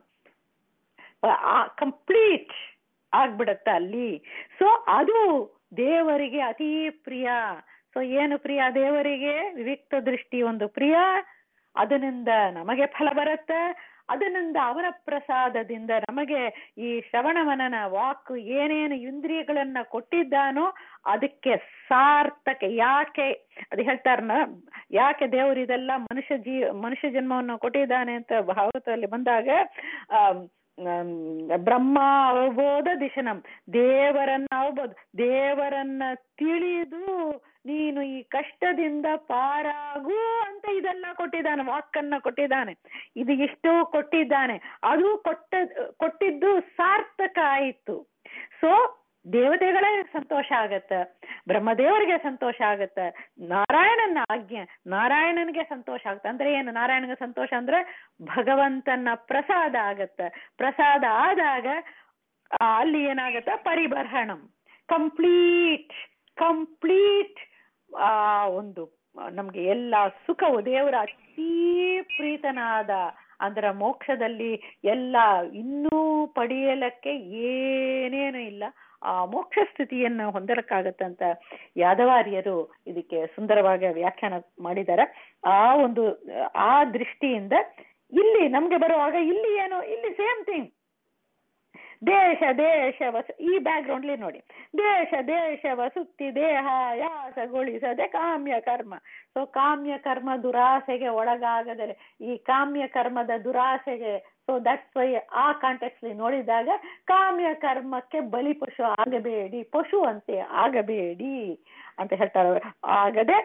ಕಂಪ್ಲೀಟ್ ಆಗ್ಬಿಡತ್ತೆ ಅಲ್ಲಿ ಸೊ ಅದು ದೇವರಿಗೆ ಅತಿ ಪ್ರಿಯ ಸೊ ಏನು ಪ್ರಿಯ ದೇವರಿಗೆ ವಿವಿಕ್ತ ದೃಷ್ಟಿ ಒಂದು ಪ್ರಿಯ ಅದರಿಂದ ನಮಗೆ ಫಲ ಬರುತ್ತೆ ಅದರಿಂದ ಅವರ ಪ್ರಸಾದದಿಂದ ನಮಗೆ ಈ ಶ್ರವಣ ಮನನ ವಾಕ್ ಏನೇನು ಇಂದ್ರಿಯಗಳನ್ನ ಕೊಟ್ಟಿದ್ದಾನೋ ಅದಕ್ಕೆ ಸಾರ್ಥಕ ಯಾಕೆ ಅದು ಹೇಳ್ತಾರನ ಯಾಕೆ ದೇವರು ಇದೆಲ್ಲ ಮನುಷ್ಯ ಜೀ ಮನುಷ್ಯ ಜನ್ಮವನ್ನು ಕೊಟ್ಟಿದ್ದಾನೆ ಅಂತ ಭಾಗವತದಲ್ಲಿ ಬಂದಾಗ ಆ ಬ್ರಹ್ಮ ಅವಬೋಧ ದಿಶನಂ ದೇವರನ್ನ ಅವಬೋಧ ದೇವರನ್ನ ತಿಳಿದು ನೀನು ಈ ಕಷ್ಟದಿಂದ ಪಾರಾಗು ಅಂತ ಇದೆಲ್ಲ ಕೊಟ್ಟಿದ್ದಾನೆ ವಾಕನ್ನ ಕೊಟ್ಟಿದ್ದಾನೆ ಇದು ಎಷ್ಟು ಕೊಟ್ಟಿದ್ದಾನೆ ಅದು ಕೊಟ್ಟ ಕೊಟ್ಟಿದ್ದು ಸಾರ್ಥಕ ಆಯಿತು ಸೊ ದೇವತೆಗಳೇ ಸಂತೋಷ ಆಗತ್ತೆ ಬ್ರಹ್ಮದೇವರಿಗೆ ಸಂತೋಷ ಆಗತ್ತೆ ನಾರಾಯಣನ ಆಜ್ಞೆ ನಾರಾಯಣನಿಗೆ ಸಂತೋಷ ಆಗತ್ತೆ ಅಂದ್ರೆ ಏನು ನಾರಾಯಣನಿಗೆ ಸಂತೋಷ ಅಂದ್ರೆ ಭಗವಂತನ ಪ್ರಸಾದ ಆಗತ್ತೆ ಪ್ರಸಾದ ಆದಾಗ ಅಲ್ಲಿ ಏನಾಗತ್ತೆ ಪರಿಬರ್ಹಣಂ ಕಂಪ್ಲೀಟ್ ಕಂಪ್ಲೀಟ್ ಆ ಒಂದು ನಮ್ಗೆ ಎಲ್ಲ ಸುಖವು ದೇವರ ಅತೀ ಪ್ರೀತನಾದ ಅಂದ್ರ ಮೋಕ್ಷದಲ್ಲಿ ಎಲ್ಲ ಇನ್ನೂ ಪಡೆಯಲಕ್ಕೆ ಏನೇನು ಇಲ್ಲ ಆ ಮೋಕ್ಷ ಸ್ಥಿತಿಯನ್ನು ಹೊಂದಲಕ್ಕಾಗತ್ತಂತ ಯಾದವಾರ್ಯರು ಇದಕ್ಕೆ ಸುಂದರವಾಗಿ ವ್ಯಾಖ್ಯಾನ ಮಾಡಿದ್ದಾರೆ ಆ ಒಂದು ಆ ದೃಷ್ಟಿಯಿಂದ ಇಲ್ಲಿ ನಮ್ಗೆ ಬರುವಾಗ ಇಲ್ಲಿ ಏನು ಇಲ್ಲಿ ಸೇಮ್ ಥಿಂಗ್ ದೇಶ ದೇಶ ವಸ ಈ ಬ್ಯಾಕ್ ಗ್ರೌಂಡ್ಲಿ ನೋಡಿ ದೇಶ ದೇಶ ವಸುತ್ತಿ ದೇಹ ಯಾಸಗೊಳಿಸದೆ ಕಾಮ್ಯ ಕರ್ಮ ಸೊ ಕಾಮ್ಯ ಕರ್ಮ ದುರಾಸೆಗೆ ಒಳಗಾಗದರೆ ಈ ಕಾಮ್ಯ ಕರ್ಮದ ದುರಾಸೆಗೆ ಸೊ ದಟ್ಸ್ ವೈ ಆ ಕಾಂಟೆಕ್ಸ್ ನೋಡಿದಾಗ ಕಾಮ್ಯ ಕರ್ಮಕ್ಕೆ ಬಲಿ ಪಶು ಆಗಬೇಡಿ ಪಶು ಅಂತೆ ಆಗಬೇಡಿ ಅಂತ ಹೇಳ್ತಾರೆ ಆಗದೆ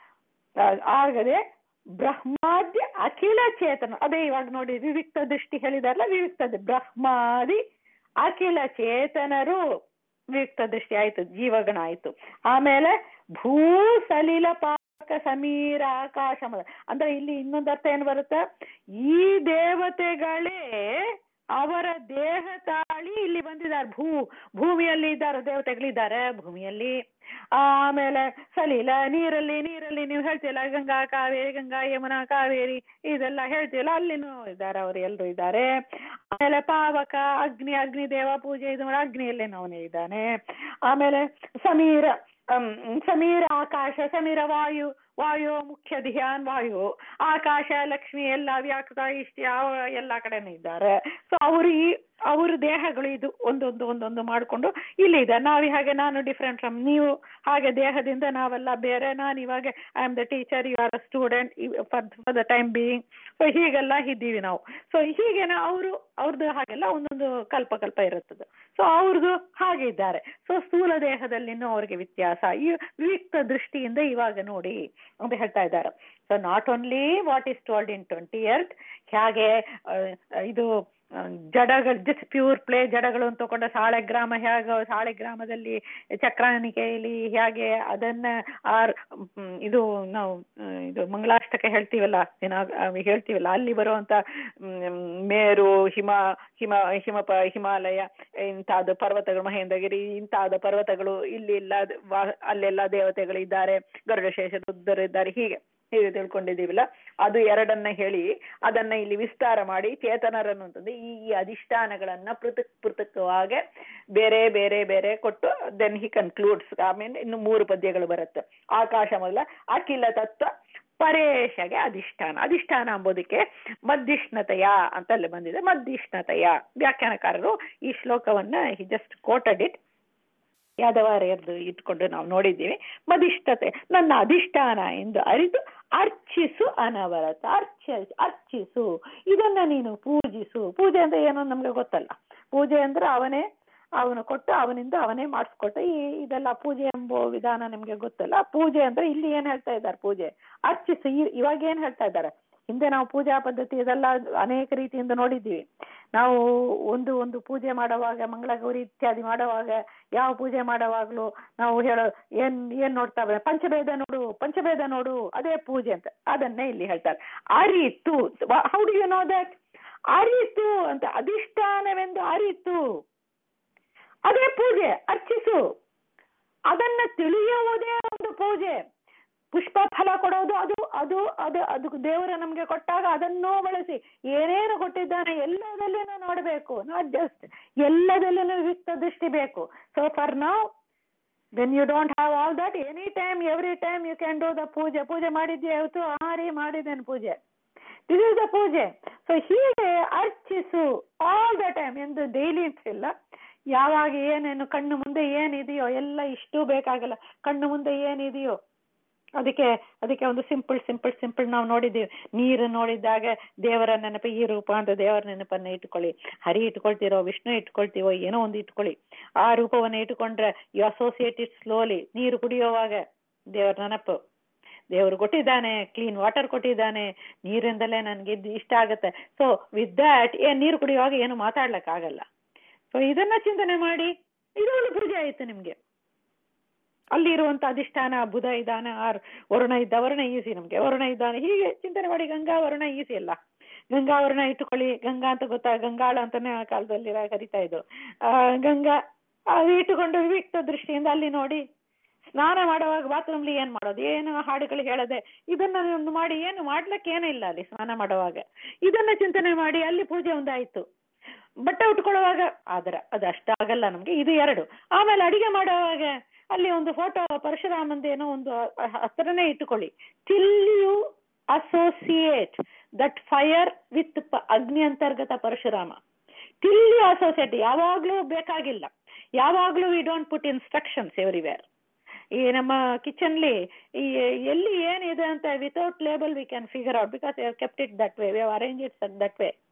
ಆ- ಆಗದೆ ಬ್ರಹ್ಮಾದ್ಯ ಅಖಿಲ ಚೇತನ ಅದೇ ಇವಾಗ ನೋಡಿ ವಿವಿಕ್ತ ದೃಷ್ಟಿ ಹೇಳಿದಾರಲ್ಲ ವಿವಿಕ್ತ ದ- ಬ್ರಹ್ಮಾದಿ ಅಖಿಲ ಚೇತನರು ವಿವಿಕ್ತ ದೃಷ್ಟಿ ಆಯ್ತು ಜೀವಗಣ ಆಯ್ತು ಆಮೇಲೆ ಭೂ ಸಲಿಲ ಪಾಕ ಸಮೀರ ಆಕಾಶ ಮದ ಅಂದ್ರೆ ಇಲ್ಲಿ ಇನ್ನೊಂದು ಅರ್ಥ ಏನು ಬರುತ್ತೆ ಈ ದೇವತೆಗಳೇ ಅವರ ದೇಹ ತಾಳಿ ಇಲ್ಲಿ ಬಂದಿದ್ದಾರೆ ಭೂ ಭೂಮಿಯಲ್ಲಿ ಇದ್ದಾರೆ ದೇವತೆಗಳಿದ್ದಾರೆ ಭೂಮಿಯಲ್ಲಿ ಆಮೇಲೆ ಸಲಿಲ ನೀರಲ್ಲಿ ನೀರಲ್ಲಿ ನೀವು ಹೇಳ್ತಿಲ್ಲ ಗಂಗಾ ಕಾವೇರಿ ಗಂಗಾ ಯಮುನಾ ಕಾವೇರಿ ಇದೆಲ್ಲ ಹೇಳ್ತಿಲ್ಲ ಅಲ್ಲಿನೂ ಇದ್ದಾರೆ ಅವರು ಎಲ್ಲರೂ ಇದ್ದಾರೆ ಆಮೇಲೆ ಪಾವಕ ಅಗ್ನಿ ಅಗ್ನಿ ದೇವ ಪೂಜೆ ಇದು ಮಾಡಿ ಅಗ್ನಿಯಲ್ಲಿ ಅವನೇ ಇದ್ದಾನೆ ಆಮೇಲೆ ಸಮೀರ ಅಮ್, ಸಮೀರ ಆಕಾಶ ಸಮೀರ ವಾಯು ವಾಯು ಮುಖ್ಯ ಧ್ಯಾನ್ ವಾಯು ಆಕಾಶ ಲಕ್ಷ್ಮಿ ಎಲ್ಲ ವ್ಯಾಕೃತ ಇಷ್ಟ ಯಾವ ಎಲ್ಲ ಕಡೆನೂ ಇದ್ದಾರೆ ಸೊ ಅವರು ಈ ಅವ್ರ ದೇಹಗಳು ಇದು ಒಂದೊಂದು ಒಂದೊಂದು ಮಾಡಿಕೊಂಡು ಇಲ್ಲಿ ಇದೆ ನಾವು ಹಾಗೆ ನಾನು ಡಿಫ್ರೆಂಟ್ ಫ್ರಮ್ ನೀವು ಹಾಗೆ ದೇಹದಿಂದ ನಾವೆಲ್ಲ ಬೇರೆ ನಾನು ಇವಾಗ I am the teacher you are a student for for the time being so ಹೀಗೆಲ್ಲ ಇದ್ದೀವಿ ನಾವು ಸೊ ಹೀಗೇನೆ ಅವರು ಅವ್ರದ್ದು ಹಾಗೆಲ್ಲ ಒಂದೊಂದು ಕಲ್ಪ ಕಲ್ಪ ಇರುತ್ತದೆ ಸೊ ಅವ್ರದ್ದು ಹಾಗೆ ಇದ್ದಾರೆ ಸೊ ಸ್ಥೂಲ ದೇಹದಲ್ಲಿನೂ ಅವ್ರಿಗೆ ವ್ಯತ್ಯಾಸ ಈ ವಿವಿಕ್ತ ದೃಷ್ಟಿಯಿಂದ ಇವಾಗ ನೋಡಿ ಅಂತ ಹೇಳ್ತಾ ಇದ್ದಾರೆ so not only what is told in twentieth ಹೇಗೆ ಆ, ಇದು ಆ, ಜಡಗಳು ಜಸ್ಟ್ ಪ್ಯೂರ್ ಪ್ಲೇ ಜಡಗಳು ಅಂತ ತಗೊಂಡ ಸಾಳೆಗ್ರಾಮ ಹೇಗೆ ಸಾಳೆಗ್ರಾಮದಲ್ಲಿ ಚಕ್ರಾನಿಕೆಯಲ್ಲಿ ಹೇಗೆ ಅದನ್ನ ಆರ್ ಮ್, ಇದು ನಾವು ಆ, ಇದು ಮಂಗಳಾಷ್ಟಕ ಹೇಳ್ತೀವಲ್ಲ ದಿನ ಆ, ಹೇಳ್ತೀವಲ್ಲ ಅಲ್ಲಿ ಬರುವಂತ ಮ್, ಮೇರು ಹಿಮ ಹಿಮ ಹಿಮ ಪ- ಹಿಮಾಲಯ ಇಂಥದ್ದು ಪರ್ವತಗಳು ಮಹೇಂದ್ರಗಿರಿ ಇಂಥದ್ದು ಪರ್ವತಗಳು ಇಲ್ಲಿ ಇಲ್ಲ ಅದು ವಾ- ಅಲ್ಲೆಲ್ಲ ದೇವತೆಗಳು ಇದ್ದಾರೆ ಗರುಡಶೇಷ ರುದ್ರರು ಇದ್ದಾರೆ ಹೀಗೆ ಹೀಗೆ ತಿಳ್ಕೊಂಡಿದ್ದೀವಿಲ್ಲ ಅದು ಎರಡನ್ನ ಹೇಳಿ ಅದನ್ನ ಇಲ್ಲಿ ವಿಸ್ತಾರ ಮಾಡಿ ಚೇತನರನ್ನು ಅಂತಂದ್ರೆ ಈ ಈ ಅಧಿಷ್ಠಾನಗಳನ್ನ ಪೃಥಕ್ ಪೃಥಕ್ವಾಗಿ ಬೇರೆ ಬೇರೆ ಬೇರೆ ಕೊಟ್ಟು ದೆನ್ ಹಿ ಕನ್ಕ್ಲೂಡ್ಸ್ ಆಮೇಲೆ ಇನ್ನು ಮೂರು ಪದ್ಯಗಳು ಬರುತ್ತೆ ಆಕಾಶ ಮೊದಲ ಅಖಿಲ ತತ್ವ ಪರೇಶಗೆ ಅಧಿಷ್ಠಾನ ಅಧಿಷ್ಠಾನ ಎಂಬುದಕ್ಕೆ ಮಧ್ಯಷ್ಣತೆಯ ಅಂತ ಅಲ್ಲಿ ಬಂದಿದೆ ಮಧ್ಯಷ್ಣತೆಯ ವ್ಯಾಖ್ಯಾನಕಾರರು ಈ ಶ್ಲೋಕವನ್ನ ಹಿ ಜಸ್ಟ್ ಕೋಟೆಡ್ ಇಟ್ ಯಾದವಾರ್ಯರ್ದು ಇಟ್ಕೊಂಡು ನಾವು ನೋಡಿದ್ದೀವಿ ಮದಿಷ್ಠತೆ ನನ್ನ ಅಧಿಷ್ಠಾನ ಎಂದು ಅರಿತು ಅರ್ಚಿಸು ಅನವರತ ಅರ್ಚ ಅರ್ಚಿಸು ಇದನ್ನ ನೀನು ಪೂಜಿಸು ಪೂಜೆ ಅಂದ್ರೆ ಏನೋ ನಮ್ಗೆ ಗೊತ್ತಲ್ಲ ಪೂಜೆ ಅಂದ್ರೆ ಅವನೇ ಅವನು ಕೊಟ್ಟು ಅವನಿಂದ ಅವನೇ ಮಾಡಿಸ್ಕೊಟ್ಟ ಈ ಇದೆಲ್ಲ ಪೂಜೆ ಎಂಬೋ ವಿಧಾನ ನಿಮ್ಗೆ ಗೊತ್ತಲ್ಲ ಪೂಜೆ ಅಂದ್ರೆ ಇಲ್ಲಿ ಏನ್ ಹೇಳ್ತಾ ಇದ್ದಾರೆ ಪೂಜೆ ಅರ್ಚಿಸು ಈ- ಇವಾಗ ಏನ್ ಹೇಳ್ತಾ ಇದ್ದಾರೆ ಹಿಂದೆ ನಾವು ಪೂಜಾ ಪದ್ಧತಿ ಇದೆಲ್ಲ ಅನೇಕ ರೀತಿಯಿಂದ ನೋಡಿದ್ದೀವಿ ನಾವು ಒಂದು ಒಂದು ಪೂಜೆ ಮಾಡುವಾಗ ಮಂಗಳಗೌರಿ ಇತ್ಯಾದಿ ಮಾಡುವಾಗ ಯಾವ ಪೂಜೆ ಮಾಡುವಾಗ್ಲೂ ನಾವು ಹೇಳೋ ಏನ್ ಏನ್ ನೋಡ್ತಾ ಬ- ಪಂಚಭೇದ ನೋಡು ಪಂಚಭೇದ ನೋಡು ಅದೇ ಪೂಜೆ ಅಂತ ಅದನ್ನೇ ಇಲ್ಲಿ ಹೇಳ್ತಾರೆ ಅರಿತು how do you know that ಅರಿತು ಅಂತ ಅಧಿಷ್ಠಾನವೆಂದು ಅರಿತು ಅದೇ ಪೂಜೆ ಅರ್ಚಿಸು ಅದನ್ನ ತಿಳಿಯುವುದೇ ಒಂದು ಪೂಜೆ ಪುಷ್ಪ ಫಲ ಕೊಡೋದು ಅದು ಅದು ಅದು ಅದು ದೇವರ ನಮ್ಗೆ ಕೊಟ್ಟಾಗ ಅದನ್ನೂ ಬಳಸಿ ಏನೇನು ಕೊಟ್ಟಿದ್ದಾನೆ ಎಲ್ಲದಲ್ಲಿನೂ ನೋಡಬೇಕು ನಾಟ್ ಜಸ್ಟ್ ಎಲ್ಲದಲ್ಲಿನೂ ವಿವಿಕ್ತ ದೃಷ್ಟಿ ಬೇಕು ಸೊ ಫಾರ್ ನಾವು when you don't have all that any time every time you can do the ಪೂಜೆ ಪೂಜೆ ಮಾಡಿದ್ಯಾ ಇವತ್ತು ಆ ರೀ ಮಾಡಿದ್ದೇನೆ ಪೂಜೆ ದಿಸ್ ಇಸ್ ದ ಪೂಜೆ ಸೊ ಹೀಗೆ ಅರ್ಚಿಸು ಆಲ್ ದ ಟೈಮ್ ಎಂದು ಡೈಲಿ ಇಲ್ಲ ಯಾವಾಗ ಏನೇನು ಕಣ್ಣು ಮುಂದೆ ಏನಿದೆಯೋ ಎಲ್ಲ ಇಷ್ಟು ಬೇಕಾಗಲ್ಲ ಕಣ್ಣು ಮುಂದೆ ಏನಿದೆಯೋ ಅದಕ್ಕೆ ಅದಕ್ಕೆ ಒಂದು ಸಿಂಪಲ್ ಸಿಂಪಲ್ ಸಿಂಪಲ್ ನಾವು ನೋಡಿದ್ದೀವಿ ನೀರು ನೋಡಿದಾಗ ದೇವರ ನೆನಪು ಈ ರೂಪ ಅಂತ ದೇವರ ನೆನಪನ್ನ ಇಟ್ಕೊಳ್ಳಿ ಹರಿ ಇಟ್ಕೊಳ್ತಿರೋ ವಿಷ್ಣು ಇಟ್ಕೊಳ್ತೀವೋ ಏನೋ ಒಂದು ಇಟ್ಕೊಳ್ಳಿ ಆ ರೂಪವನ್ನು ಇಟ್ಕೊಂಡ್ರೆ ಯು ಅಸೋಸಿಯೇಟ್ ಇಟ್ ಸ್ಲೋಲಿ ನೀರು ಕುಡಿಯೋವಾಗ ದೇವರ ನೆನಪು ದೇವರು ಕೊಟ್ಟಿದ್ದಾನೆ ಕ್ಲೀನ್ ವಾಟರ್ ಕೊಟ್ಟಿದ್ದಾನೆ ನೀರಿಂದಲೇ ನನಗೆ ಇದು ಇಷ್ಟ ಆಗುತ್ತೆ ಸೊ ವಿತ್ ದ್ಯಾಟ್ ಏನ್ ನೀರು ಕುಡಿಯುವಾಗ ಏನು ಮಾತಾಡ್ಲಿಕ್ಕಾಗಲ್ಲ ಸೊ ಇದನ್ನ ಚಿಂತನೆ ಮಾಡಿ ಇದು ಒಂದು ಪೂಜೆ ಆಯ್ತು ನಿಮ್ಗೆ ಅಲ್ಲಿ ಇರುವಂತ ಅಧಿಷ್ಠಾನ ಬುಧ ಇದ್ದಾನೆ ಆರ್ ವರುಣ ಇದ್ದ ವರುಣ ಈಸಿ ನಮ್ಗೆ ವರುಣ ಇದ್ದಾನೆ ಹೀಗೆ ಚಿಂತನೆ ಮಾಡಿ ಗಂಗಾ ವರುಣ ಈಸಿ ಅಲ್ಲ ಗಂಗಾ ವರುಣ ಇಟ್ಟುಕೊಳ್ಳಿ ಗಂಗಾ ಅಂತ ಗೊತ್ತಾ ಗಂಗಾಳ ಅಂತಾನೆ ಆ ಕಾಲದಲ್ಲಿ ಕರಿತಾ ಇದ್ರು ಆ ಗಂಗಾ ಅದು ಇಟ್ಟುಕೊಂಡು ವಿವಿಕ್ತ ದೃಷ್ಟಿಯಿಂದ ಅಲ್ಲಿ ನೋಡಿ ಸ್ನಾನ ಮಾಡುವಾಗ ಬಾತ್ರೂಮ್ಲಿ ಏನ್ ಮಾಡೋದು ಏನು ಹಾಡುಗಳು ಹೇಳದೆ ಇದನ್ನ ಒಂದು ಮಾಡಿ ಏನು ಮಾಡ್ಲಿಕ್ಕೆ ಏನೂ ಇಲ್ಲ ಅಲ್ಲಿ ಸ್ನಾನ ಮಾಡುವಾಗ ಇದನ್ನ ಚಿಂತನೆ ಮಾಡಿ ಅಲ್ಲಿ ಪೂಜೆ ಒಂದಾಯ್ತು ಬಟ್ಟೆ ಉಟ್ಕೊಳ್ಳುವಾಗ ಆದ್ರ ಅದು ಅಷ್ಟಾಗಲ್ಲ ನಮ್ಗೆ ಇದು ಎರಡು ಆಮೇಲೆ ಅಡಿಗೆ ಮಾಡುವಾಗ ಅಲ್ಲಿ ಒಂದು ಫೋಟೋ ಪರಶುರಾಮಂದೇನೋ ಒಂದು ಹತ್ರನೇ ಇಟ್ಟುಕೊಳ್ಳಿ till you associate that fire with ಅಗ್ನಿ ಅಂತರ್ಗತ ಪರಶುರಾಮ ಟಿಲ್ ಯು ಅಸೋಸಿಯೇಟ್ ಯಾವಾಗ್ಲೂ ಬೇಕಾಗಿಲ್ಲ ಯಾವಾಗ್ಲೂ we don't put instructions everywhere ಈ ನಮ್ಮ ಕಿಚನ್ಲಿ ಈ ಎಲ್ಲಿ ಏನಿದೆ ಅಂತ without label we can figure out because kept it that way we arrange it that way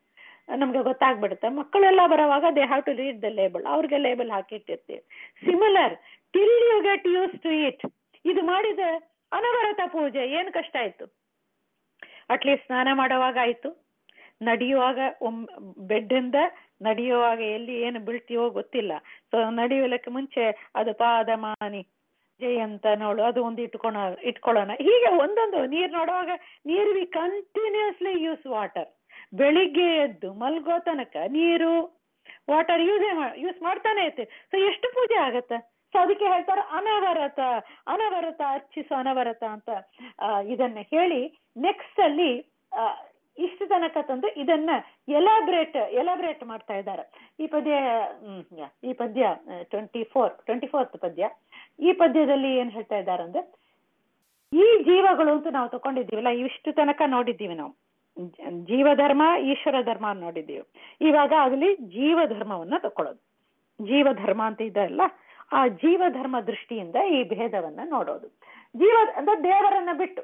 ನಮ್ಗೆ ಗೊತ್ತಾಗ್ಬಿಡುತ್ತೆ ಮಕ್ಕಳೆಲ್ಲ ಬರೋವಾಗ they have to read the label ಅವ್ರಿಗೆ ಲೇಬಲ್ ಹಾಕಿಟ್ಟಿರ್ತೀವಿ similar till you get use to it ಇದು ಮಾಡಿದ ಅನವರತ ಪೂಜೆ ಏನು ಕಷ್ಟ ಆಯ್ತು ಅಟ್ಲೀಸ್ಟ್ ಸ್ನಾನ ಮಾಡುವಾಗ ಆಯ್ತು ನಡೆಯುವಾಗ ಒಮ್ ಬೆಡ್ಡಿಂದ ನಡೆಯುವಾಗ ಎಲ್ಲಿ ಏನು ಬೀಳ್ತೀವೋ ಗೊತ್ತಿಲ್ಲ ಸೊ ನಡೆಯುವುದಕ್ಕೆ ಮುಂಚೆ ಅದು ಪಾದ ಮಾನಿ ಜಯ ಅಂತ ನೋಡು ಅದು ಒಂದು ಇಟ್ಕೊಳ ಇಟ್ಕೊಳ್ಳೋಣ ಹೀಗೆ ಒಂದೊಂದು ನೀರು ನೋಡುವಾಗ ನೀರು ವಿ ಕಂಟಿನ್ಯೂಸ್ಲಿ ಯೂಸ್ ವಾಟರ್ ಬೆಳಿಗ್ಗೆ ಎದ್ದು ಮಲ್ಗೋ ತನಕ ನೀರು ವಾಟರ್ ಯೂಸೇ ಯೂಸ್ ಮಾಡ್ತಾನೆ ಇರ್ತೀವಿ ಸೊ ಎಷ್ಟು ಪೂಜೆ ಆಗತ್ತೆ ಸೊ ಅದಕ್ಕೆ ಹೇಳ್ತಾರೆ ಅನವರತ ಅನವರತ ಅರ್ಚಿಸು ಅನವರತ ಅಂತ ಆ, ಇದನ್ನ ಹೇಳಿ ನೆಕ್ಸ್ಟ್ ಅಲ್ಲಿ ಆ, ಇಷ್ಟು ತನಕ ತಂದು ಇದನ್ನ ಎಲಾಬ್ರೇಟ್ ಎಲಾಬ್ರೇಟ್ ಮಾಡ್ತಾ ಇದ್ದಾರೆ ಈ ಪದ್ಯ ಹ್ಮ್, ಯಾ, ಈ ಪದ್ಯ ಟ್ವೆಂಟಿ ಫೋರ್ ಟ್ವೆಂಟಿ ಫೋರ್ತ್ ಪದ್ಯ ಈ ಪದ್ಯದಲ್ಲಿ ಏನ್ ಹೇಳ್ತಾ ಇದ್ದಾರೆ ಅಂದ್ರೆ ಈ ಜೀವಗಳು ಅಂತ ನಾವು ತಗೊಂಡಿದ್ದೀವಲ್ಲ ಇಷ್ಟು ತನಕ ನೋಡಿದ್ದೀವಿ ನಾವು ಜ- ಜೀವಧರ್ಮ ಈಶ್ವರ ಧರ್ಮ ಅಂತ ನೋಡಿದ್ದೀವಿ ಇವಾಗ ಅಲ್ಲಿ ಜೀವಧರ್ಮವನ್ನ ತಕೊಳ್ಳೋದು ಜೀವಧರ್ಮ ಅಂತ ಇದೆ ಅಲ್ಲ ಆ ಜೀವಧರ್ಮ ದೃಷ್ಟಿಯಿಂದ ಈ ಭೇದವನ್ನ ನೋಡೋದು ಜೀವ ಅಂದ್ರೆ ದೇವರನ್ನ ಬಿಟ್ಟು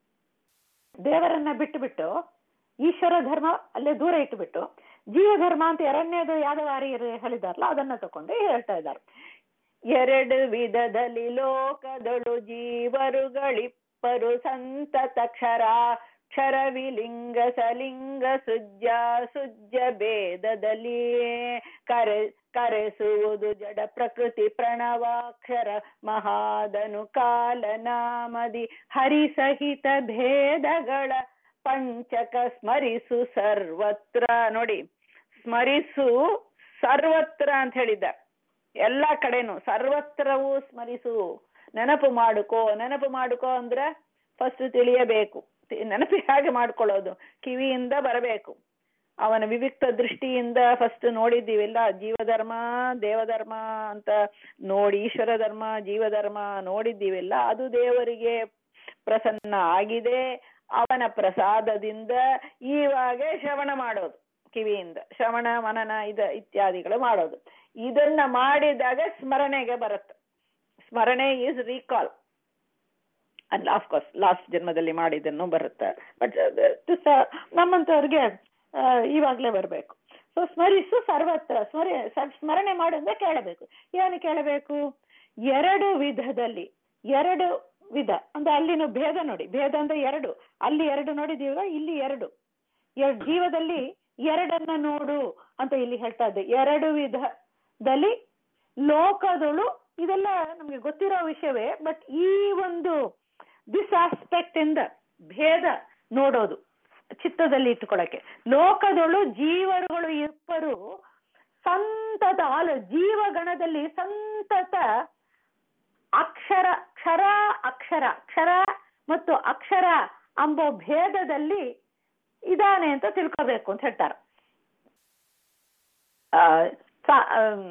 ದೇವರನ್ನ ಬಿಟ್ಟು ಬಿಟ್ಟು ಈಶ್ವರ ಧರ್ಮ ಅಲ್ಲೇ ದೂರ ಇಟ್ಟುಬಿಟ್ಟು ಜೀವಧರ್ಮ ಅಂತ ಎರಡನೇದು ಯಾದವಾರಿ ಹೇಳಿದಾರಲ್ಲ ಅದನ್ನ ತಕೊಂಡು ಹೇಳ್ತಾ ಇದ್ದಾರೆ ಎರಡು ವಿಧದಲ್ಲಿ ಲೋಕದೊಳು ಜೀವರುಗಳಿಪ್ಪರು ಸಂತತ ಕ್ಷರ ಕ್ಷರ ವಿಲಿಂಗ ಸಲಿಂಗ ಸುಜ್ಜ ಸುಜ್ಜ ಭೇದದಲ್ಲಿ ಕರೆ ಕರೆಸುವುದು ಜಡ ಪ್ರಕೃತಿ ಪ್ರಣವಾಕ್ಷರ ಮಹಾದನು ಕಾಲ ನಾಮದಿ ಹರಿಸಹಿತ ಭೇದಗಳ ಪಂಚಕ ಸ್ಮರಿಸು ಸರ್ವತ್ರ ನೋಡಿ ಸ್ಮರಿಸು ಸರ್ವತ್ರ ಅಂತ ಹೇಳಿದ್ದ ಎಲ್ಲ ಕಡೆನು ಸರ್ವತ್ರವೂ ಸ್ಮರಿಸು ನೆನಪು ಮಾಡುಕೋ ನೆನಪು ಮಾಡುಕೋ ಅಂದ್ರೆ ಫಸ್ಟ್ ತಿಳಿಯಬೇಕು ತಿ- ನೆನಪು ಹೇಗೆ ಮಾಡ್ಕೊಳ್ಳೋದು ಕಿವಿಯಿಂದ ಬರಬೇಕು ಅವನ ವಿವಿಕ್ತ ದೃಷ್ಟಿಯಿಂದ ಫಸ್ಟ್ ನೋಡಿದ್ದೀವಿಲ್ಲ ಜೀವಧರ್ಮ ದೇವಧರ್ಮ ಅಂತ ನೋಡಿ ಈಶ್ವರ ಧರ್ಮ ಜೀವಧರ್ಮ ನೋಡಿದ್ದೀವಿಲ್ಲ ಅದು ದೇವರಿಗೆ ಪ್ರಸನ್ನ ಆಗಿದೆ ಅವನ ಪ್ರಸಾದದಿಂದ ಇವಾಗೆ ಶ್ರವಣ ಮಾಡೋದು ಕಿವಿಯಿಂದ ಶ್ರವಣ ಮನನ ಇದ ಇತ್ಯಾದಿಗಳು ಮಾಡೋದು ಇದನ್ನ ಮಾಡಿದಾಗ ಸ್ಮರಣೆಗೆ ಬರುತ್ತೆ ಸ್ಮರಣೆ ಈಸ್ ರೀಕಾಲ್ ಅಲ್ಲ ಆಫ್ಕೋರ್ಸ್ ಲಾಸ್ಟ್ ಜನ್ಮದಲ್ಲಿ ಮಾಡಿದ್ದನ್ನು ಬರುತ್ತೆ ಬಟ್ ನಮ್ಮಂಥವ್ರಿಗೆ ಆ, ಇವಾಗ್ಲೇ ಬರಬೇಕು ಸೊ ಸ್ಮರಿಸು ಸರ್ವತ್ರ ಸ್ಮರಿ ಸ- ಸ್ಮರಣೆ ಮಾಡಿದ್ರೆ ಕೇಳಬೇಕು ಏನು ಕೇಳಬೇಕು ಎರಡು ವಿಧದಲ್ಲಿ ಎರಡು ವಿಧ ಅಂದ್ರೆ ಅಲ್ಲಿನ ಭೇದ ನೋಡಿ ಭೇದ ಅಂದ್ರೆ ಎರಡು ಅಲ್ಲಿ ಎರಡು ನೋಡಿದೀವ ಇಲ್ಲಿ ಎರಡು ಎರಡು ಜೀವದಲ್ಲಿ ಎರಡನ್ನ ನೋಡು ಅಂತ ಇಲ್ಲಿ ಹೇಳ್ತಾ ಇದ್ದೆ ಎರಡು ವಿಧದಲ್ಲಿ ಲೋಕದಳು ಇದೆಲ್ಲ ನಮ್ಗೆ ಗೊತ್ತಿರೋ ವಿಷಯವೇ ಬಟ್ ಈ ಒಂದು ದಿಸ್ ಆಸ್ಪೆಕ್ಟ್ ಇಂದ ಭೇದ ನೋಡೋದು ಚಿತ್ತದಲ್ಲಿ ಇಟ್ಟುಕೊಳ್ಳಕ್ಕೆ ಲೋಕದಳು ಜೀವರುಗಳು ಇಬ್ಬರು ಸಂತತ ಅಲ್ಲ ಜೀವಗಣದಲ್ಲಿ ಸಂತತ ಅಕ್ಷರ ಕ್ಷರ ಅಕ್ಷರ ಕ್ಷರ ಮತ್ತು ಅಕ್ಷರ ಎಂಬ ಭೇದದಲ್ಲಿ ಇದಾನೆ ಅಂತ ತಿಳ್ಕೋಬೇಕು ಅಂತ ಹೇಳ್ತಾರೆ ಆ, ಸ- ಆಮ್,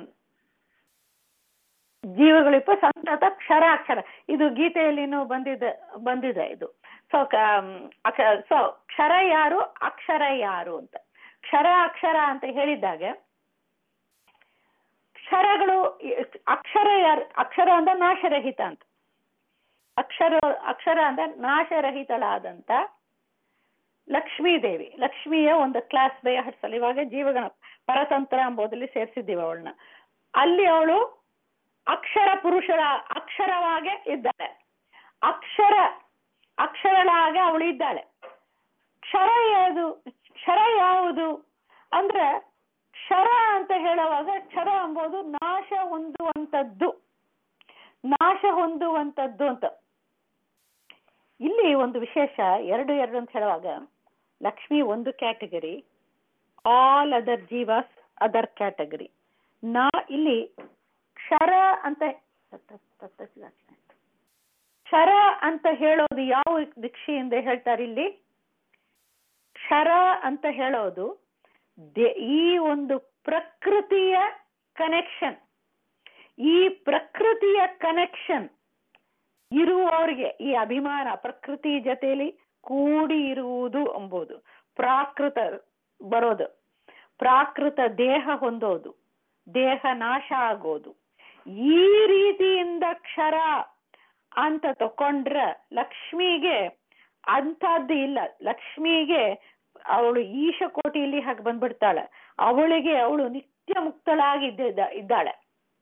ಜೀವಗಳಿಪ್ಪ ಸಂತತ ಕ್ಷರ ಅಕ್ಷರ ಇದು ಗೀತೆಯಲ್ಲಿನೂ ಬಂದಿದೆ ಬಂದಿದೆ ಇದು ಸೊ ಸೊ ಕ್ಷರ ಯಾರು ಅಕ್ಷರ ಯಾರು ಅಂತ ಕ್ಷರ ಅಕ್ಷರ ಅಂತ ಹೇಳಿದಾಗ ಕ್ಷರಗಳು ಅಕ್ಷರ ಯಾರು ಅಕ್ಷರ ಅಂದ್ರೆ ನಾಶರಹಿತ ಅಂತ ಅಕ್ಷರ ಅಕ್ಷರ ಅಂದ್ರೆ ನಾಶರಹಿತಳಾದಂತ ಲಕ್ಷ್ಮೀ ದೇವಿ ಲಕ್ಷ್ಮಿಯ ಒಂದು ಕ್ಲಾಸ್ ಬೈ ಹಡ್ಸಲ್ ಇವಾಗ ಜೀವಗಣ ಪರತಂತ್ರ ಎಂಬುದರಲ್ಲಿ ಸೇರಿಸಿದ್ದೀವಿ ಅವಳನ್ನ ಅಲ್ಲಿ ಅವಳು ಅಕ್ಷರ ಪುರುಷರ ಅಕ್ಷರವಾಗೆ ಇದ್ದಾಳೆ ಅಕ್ಷರ ಅಕ್ಷರಳಾಗ ಅವಳು ಇದ್ದಾಳೆ ಕ್ಷರ ಯಾವುದು ಕ್ಷರ ಯಾವುದು ಅಂದ್ರೆ ಕ್ಷರ ಅಂತ ಹೇಳುವಾಗ ಕ್ಷರ ಎಂಬುದು ನಾಶ ಹೊಂದುವಂಥದ್ದು ನಾಶ ಹೊಂದುವಂಥದ್ದು ಅಂತ ಇಲ್ಲಿ ಒಂದು ವಿಶೇಷ ಎರಡು ಎರಡು ಅಂತ ಹೇಳುವಾಗ ಲಕ್ಷ್ಮಿ ಒಂದು ಕ್ಯಾಟಗರಿ ಆಲ್ ಅದರ್ ಜೀವಾಸ್ ಅದರ್ ಕ್ಯಾಟಗರಿ ನಾ ಇಲ್ಲಿ ಕ್ಷರ ಅಂತ ಕ್ಷರ ಅಂತ ಹೇಳೋದು ಯಾವ ದೀಕ್ಷೆಯಿಂದ ಹೇಳ್ತಾರೆ ಇಲ್ಲಿ ಕ್ಷರ ಅಂತ ಹೇಳೋದು ದೆ- ಈ ಒಂದು ಪ್ರಕೃತಿಯ ಕನೆಕ್ಷನ್ ಈ ಪ್ರಕೃತಿಯ ಕನೆಕ್ಷನ್ ಇರುವವರಿಗೆ ಈ ಅಭಿಮಾನ ಪ್ರಕೃತಿ ಜೊತೆಯಲ್ಲಿ ಕೂಡಿ ಇರುವುದು ಎಂಬುದು ಪ್ರಾಕೃತ ಬರೋದು ಪ್ರಾಕೃತ ದೇಹ ಹೊಂದೋದು ದೇಹ ನಾಶ ಆಗೋದು ಈ ರೀತಿಯಿಂದ ಕ್ಷರ ಅಂತ ತಕೊಂಡ್ರ ಲಕ್ಷ್ಮಿಗೆ ಅಂಥದ್ದು ಇಲ್ಲ ಲಕ್ಷ್ಮಿಗೆ ಅವಳು ಈಶ ಕೋಟಿಯಲ್ಲಿ ಹಾಗೆ ಬಂದ್ಬಿಡ್ತಾಳೆ ಅವಳಿಗೆ ಅವಳು ನಿತ್ಯ ಮುಕ್ತಳಾಗಿದ್ದ ಇದ್ದಾಳೆ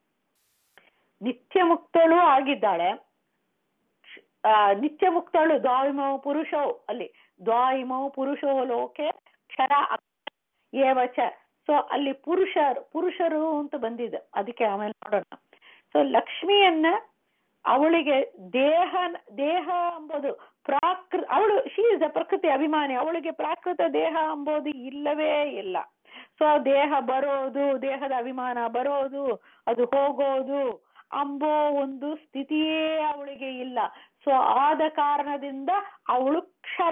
ನಿತ್ಯ ಮುಕ್ತಳು ಆಗಿದ್ದಾಳೆ ಆ, ನಿತ್ಯ ಮುಕ್ತಳು ದ್ವಾಯಿಮೌ ಪುರುಷೋ ಅಲ್ಲಿ ದ್ವಾಯಿಮೌ ಪುರುಷೋ ಲೋಕೆ ಕ್ಷರ ಏವಚ ಸೊ ಅಲ್ಲಿ ಪುರುಷರು ಪುರುಷರು ಅಂತ ಬಂದಿದೆ ಅದಕ್ಕೆ ಆಮೇಲೆ ನೋಡೋಣ ಸೊ ಲಕ್ಷ್ಮಿಯನ್ನ ಅವಳಿಗೆ ದೇಹ ದೇಹ ಎಂಬುದು ಪ್ರಾಕೃ ಅವಳು ಶಿ ಇಸ್ ದ ಪ್ರಕೃತಿ ಅಭಿಮಾನಿ ಅವಳಿಗೆ ಪ್ರಾಕೃತ ದೇಹ ಎಂಬುದು ಇಲ್ಲವೇ ಇಲ್ಲ ಸೊ ದೇಹ ಬರೋದು ದೇಹದ ಅಭಿಮಾನ ಬರೋದು ಅದು ಹೋಗೋದು ಅಂಬೋ ಒಂದು ಸ್ಥಿತಿಯೇ ಅವಳಿಗೆ ಇಲ್ಲ ಸೊ ಆದ ಕಾರಣದಿಂದ ಅವಳು ಕ್ಷರ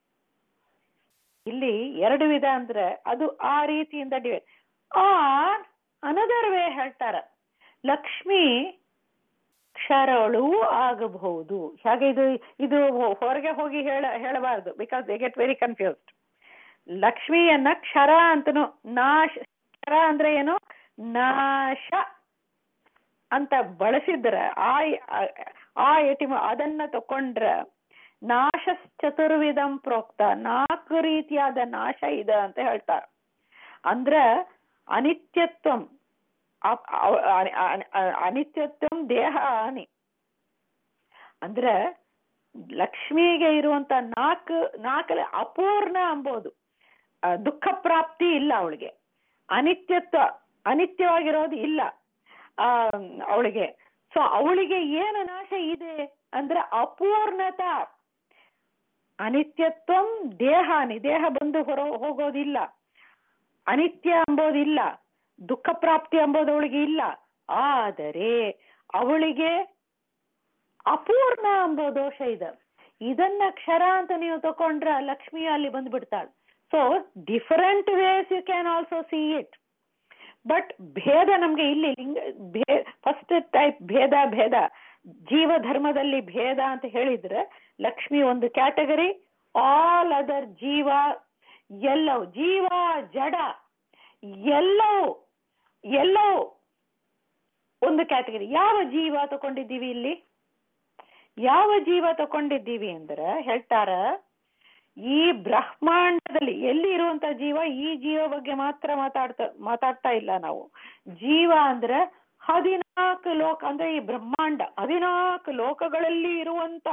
ಇಲ್ಲಿ ಎರಡು ವಿಧ ಅಂದ್ರೆ ಅದು ಆ ರೀತಿಯಿಂದ ಡಿವೈಡ್ ಆ ಅನದರ್ ವೇ ಹೇಳ್ತಾರ ಲಕ್ಷ್ಮಿ ಕ್ಷರಳು ಆಗಬಹುದು ಹಾಗೆ ಇದು ಇದು ಹೊರಗೆ ಹೋಗಿ ಹೇಳ ಹೇಳಬಾರದು because they get very confused ಲಕ್ಷ್ಮಿಯನ್ನ ಕ್ಷರ ಅಂತನು ನಾಶ ಕ್ಷರ ಅಂದ್ರೆ ಏನು ನಾಶ ಅಂತ ಬಳಸಿದ್ರೆ ಆ ಆ ಎಟಿಮ ಅದನ್ನ ತಕೊಂಡ್ರೆ ನಾಶ ಚತುರ್ವಿಧಂ ಪ್ರೋಕ್ತ ನಾಲ್ಕು ರೀತಿಯಾದ ನಾಶ ಇದೆ ಅಂತ ಹೇಳ್ತಾರೆ ಅಂದ್ರ ಅನಿತ್ಯತ್ವಂ ಅ- ಅ- ಅ- ಅ- ಅ- ಅನಿತ್ಯತ್ವಂ ದೇಹ ಹಾನಿ ಅಂದ್ರ ಲಕ್ಷ್ಮಿಗೆ ಇರುವಂತ ನಾಲ್ಕು ನಾಲ್ಕಲ್ಲಿ ಅಪೂರ್ಣ ಅಂಬೋದು ಆ, ದುಃಖ ಪ್ರಾಪ್ತಿ ಇಲ್ಲ ಅವಳಿಗೆ ಅನಿತ್ಯತ್ವ ಅನಿತ್ಯವಾಗಿರೋದು ಇಲ್ಲ ಆ ಅವಳಿಗೆ ಸೊ ಅವಳಿಗೆ ಏನು ನಾಶ ಇದೆ ಅಂದ್ರೆ ಅಪೂರ್ಣತ ಅನಿತ್ಯತ್ವಂ ದೇಹಾನಿ ದೇಹ ಬಂದು ಹೊರ ಹೋಗೋದಿಲ್ಲ ಅನಿತ್ಯ ಎಂಬುದಿಲ್ಲ ದುಃಖ ಪ್ರಾಪ್ತಿ ಎಂಬುದು ಅವಳಿಗೆ ಇಲ್ಲ ಆದರೆ ಅವಳಿಗೆ ಅಪೂರ್ಣ ಎಂಬೋ ದೋಷ ಇದೆ ಇದನ್ನ ಕ್ಷರ ಅಂತ ನೀವು ತಕೊಂಡ್ರೆ ಲಕ್ಷ್ಮಿ ಅಲ್ಲಿ ಬಂದ್ಬಿಡ್ತಾಳೆ so different ways you can also see it but ಭೇದ ನಮ್ಗೆ ಇಲ್ಲಿ ಲಿಂಗ ಭೇ ಫಸ್ಟ್ ಟೈಪ್ ಭೇದ ಭೇದ ಜೀವ ಧರ್ಮದಲ್ಲಿ ಭೇದ ಅಂತ ಹೇಳಿದ್ರೆ ಲಕ್ಷ್ಮಿ ಒಂದು ಕ್ಯಾಟಗರಿ ಆಲ್ ಅದರ್ ಜೀವ ಎಲ್ಲವೂ ಜೀವ ಜಡ ಎಲ್ಲವೂ ಎಲ್ಲವೂ ಒಂದು ಕ್ಯಾಟಗರಿ ಯಾವ ಜೀವ ತಗೊಂಡಿದ್ದೀವಿ ಇಲ್ಲಿ ಯಾವ ಜೀವ ತಗೊಂಡಿದ್ದೀವಿ ಅಂದ್ರೆ ಹೇಳ್ತಾರ ಈ ಬ್ರಹ್ಮಾಂಡದಲ್ಲಿ ಎಲ್ಲಿ ಇರುವಂತ ಜೀವ ಈ ಜೀವ ಬಗ್ಗೆ ಮಾತ್ರ ಮಾತಾಡ್ತಾ ಮಾತಾಡ್ತಾ ಇಲ್ಲ ನಾವು ಜೀವ ಅಂದ್ರೆ ಹದಿನಾಲ್ಕು ಲೋಕ ಅಂದ್ರೆ ಈ ಬ್ರಹ್ಮಾಂಡ ಹದಿನಾಲ್ಕು ಲೋಕಗಳಲ್ಲಿ ಇರುವಂತ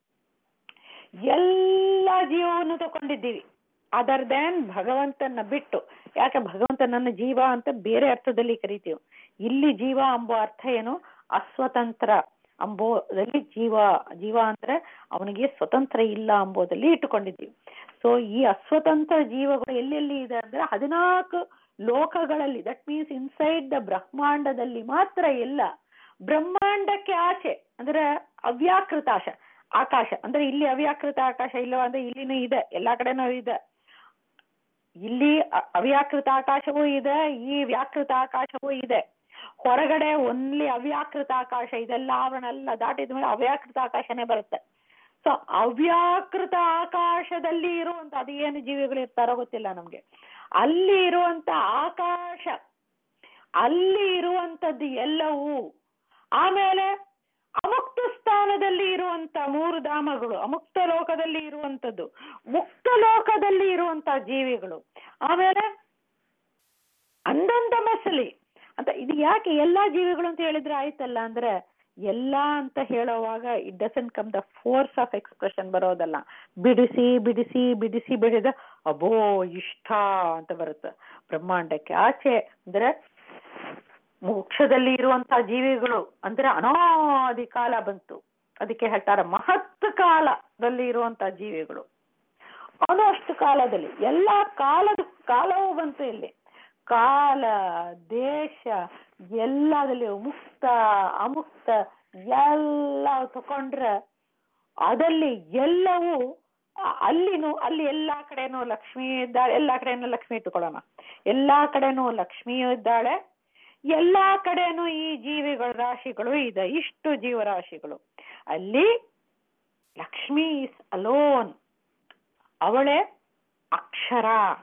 ಎಲ್ಲ ಜೀವವನ್ನು ತಗೊಂಡಿದ್ದೀವಿ ಅದರ್ ದ್ಯಾನ್ ಭಗವಂತನ ಬಿಟ್ಟು ಯಾಕೆ ಭಗವಂತನನ್ನ ಜೀವ ಅಂತ ಬೇರೆ ಅರ್ಥದಲ್ಲಿ ಕರಿತೀವಿ ಇಲ್ಲಿ ಜೀವ ಎಂಬೋ ಅರ್ಥ ಏನು ಅಸ್ವತಂತ್ರ ಅಂಬೋದಲ್ಲಿ ಜೀವ ಜೀವ ಅಂದ್ರೆ ಅವನಿಗೆ ಸ್ವತಂತ್ರ ಇಲ್ಲ ಅಂಬೋದಲ್ಲಿ ಇಟ್ಟುಕೊಂಡಿದ್ದೀವಿ ಸೊ ಈ ಅಸ್ವತಂತ್ರ ಜೀವಗಳು ಎಲ್ಲೆಲ್ಲಿ ಇದೆ ಅಂದ್ರೆ ಹದಿನಾಲ್ಕು ಲೋಕಗಳಲ್ಲಿ ದಟ್ ಮೀನ್ಸ್ ಇನ್ಸೈಡ್ ದ ಬ್ರಹ್ಮಾಂಡದಲ್ಲಿ ಮಾತ್ರ ಇಲ್ಲ ಬ್ರಹ್ಮಾಂಡಕ್ಕೆ ಆಚೆ ಅಂದ್ರೆ ಅವ್ಯಾಕೃತಾಶ ಆಕಾಶ ಅಂದ್ರೆ ಇಲ್ಲಿ ಅವ್ಯಾಕೃತ ಆಕಾಶ ಇಲ್ಲವ ಅಂದ್ರೆ ಇಲ್ಲಿನೂ ಇದೆ ಎಲ್ಲಾ ಕಡೆನೂ ಇದೆ ಇಲ್ಲಿ ಅ- ಅವ್ಯಾಕೃತ ಆಕಾಶವೂ ಇದೆ ಈ ವ್ಯಾಕೃತ ಆಕಾಶವೂ ಇದೆ ಹೊರಗಡೆ ಒನ್ಲಿ ಅವ್ಯಾಕೃತ ಆಕಾಶ ಇದೆಲ್ಲ ಆವರಣ ಎಲ್ಲ ದಾಟಿದ ಮೇಲೆ ಅವ್ಯಾಕೃತ ಆಕಾಶನೇ ಬರುತ್ತೆ ಸೊ ಅವ್ಯಾಕೃತ ಆಕಾಶದಲ್ಲಿ ಇರುವಂತ ಅದು ಏನು ಜೀವಿಗಳು ಇರ್ತಾರೋ ಗೊತ್ತಿಲ್ಲ ನಮ್ಗೆ ಅಲ್ಲಿ ಇರುವಂತ ಆಕಾಶ ಅಲ್ಲಿ ಇರುವಂತದ್ದು ಎಲ್ಲವೂ ಆಮೇಲೆ ಅಮುಕ್ತ ಸ್ಥಾನದಲ್ಲಿ ಇರುವಂತ ಮೂರು ಧಾಮಗಳು ಅಮುಕ್ತ ಲೋಕದಲ್ಲಿ ಇರುವಂತದ್ದು ಮುಕ್ತ ಲೋಕದಲ್ಲಿ ಇರುವಂತ ಜೀವಿಗಳು ಆಮೇಲೆ ಅಂದಂತ ಮಸಲಿ ಅಂತ ಇದು ಯಾಕೆ ಎಲ್ಲಾ ಜೀವಿಗಳು ಅಂತ ಹೇಳಿದ್ರೆ ಆಯ್ತಲ್ಲ ಅಂದ್ರೆ ಎಲ್ಲಾ ಅಂತ ಹೇಳುವಾಗ it doesn't come the force of expression ಬರೋದಲ್ಲ ಬಿಡಿಸಿ ಬಿಡಿಸಿ ಬಿಡಿಸಿ ಬಿಡಿದ ಅಬೋ ಇಷ್ಟ ಅಂತ ಬರುತ್ತೆ ಬ್ರಹ್ಮಾಂಡಕ್ಕೆ ಆಚೆ ಅಂದ್ರೆ ಮೋಕ್ಷದಲ್ಲಿ ಇರುವಂತಹ ಜೀವಿಗಳು ಅಂದ್ರೆ ಅನಾದಿ ಕಾಲ ಬಂತು ಅದಕ್ಕೆ ಹೇಳ್ತಾರೆ ಮಹತ್ ಕಾಲದಲ್ಲಿ ಇರುವಂತಹ ಜೀವಿಗಳು ಅಷ್ಟು ಕಾಲದಲ್ಲಿ ಎಲ್ಲಾ ಕಾಲದ ಕಾಲವೂ ಬಂತು ಇಲ್ಲಿ ಕಾಲ ದೇಶ ಎಲ್ಲದಲ್ಲಿ ಮುಕ್ತ ಅಮುಕ್ತ ಎಲ್ಲ ತಕೊಂಡ್ರೆ ಅದಲ್ಲಿ ಎಲ್ಲವೂ ಅ- ಅಲ್ಲಿನೂ ಅಲ್ಲಿ ಎಲ್ಲಾ ಕಡೆನೂ ಲಕ್ಷ್ಮಿ ಇದ್ದಾಳೆ ಎಲ್ಲಾ ಕಡೆನೂ ಲಕ್ಷ್ಮಿ ಇಟ್ಟುಕೊಳ್ಳೋಣ ಎಲ್ಲಾ ಕಡೆನೂ ಲಕ್ಷ್ಮಿಯೂ ಇದ್ದಾಳೆ ಎಲ್ಲಾ ಕಡೆನೂ ಈ ಜೀವಿಗಳ ರಾಶಿಗಳು ಇದೆ ಇಷ್ಟು ಜೀವರಾಶಿಗಳು ಅಲ್ಲಿ ಲಕ್ಷ್ಮಿ ಇಸ್ ಅಲೋನ್ ಅವಳೇ ಅಕ್ಷರ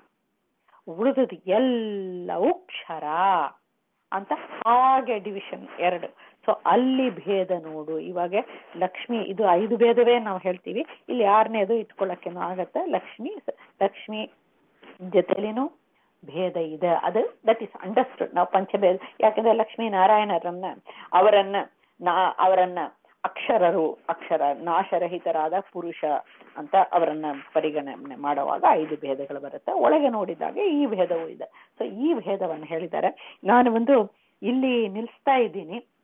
ಉಳಿದದು ಎಲ್ಲವೂ ಕ್ಷರ ಅಂತ ಹಾಗೆ ಡಿವಿಷನ್ ಎರಡು ಸೊ ಅಲ್ಲಿ ಭೇದ ನೋಡು ಇವಾಗ ಲಕ್ಷ್ಮಿ ಇದು ಐದು ಭೇದವೇ ನಾವು ಹೇಳ್ತೀವಿ ಇಲ್ಲಿ ಆರನೇದು ಇಟ್ಕೊಳ್ಳೋಕ್ಕೇನೋ ಆಗತ್ತೆ ಲಕ್ಷ್ಮಿ ಲಕ್ಷ್ಮಿ ಜೊತೆಲಿನೂ ಭೇದ ಇದೆ ಅದು ದಟ್ ಇಸ್ ಅಂಡರ್ಸ್ಟುಡ್ ನಾವು ಪಂಚಭೇದ ಯಾಕಂದ್ರೆ ಲಕ್ಷ್ಮೀ ನಾರಾಯಣರನ್ನ ಅವರನ್ನ ನಾ ಅವರನ್ನ ಅಕ್ಷರರು ಅಕ್ಷರ ನಾಶರಹಿತರಾದ ಪುರುಷ ಅಂತ ಅವರನ್ನ ಪರಿಗಣನೆ ಮಾಡುವಾಗ ಐದು ಭೇದಗಳು ಬರುತ್ತೆ ಒಳಗೆ ನೋಡಿದಾಗ ಈ ಭೇದವೂ ಇದೆ ಸೊ ಈ ಭೇದವನ್ನು ಹೇಳಿದ್ದಾರೆ ನಾನು ಒಂದು ಇಲ್ಲಿ ನಿಲ್ಲಿಸ್ತಾ ಇದ್ದೀನಿ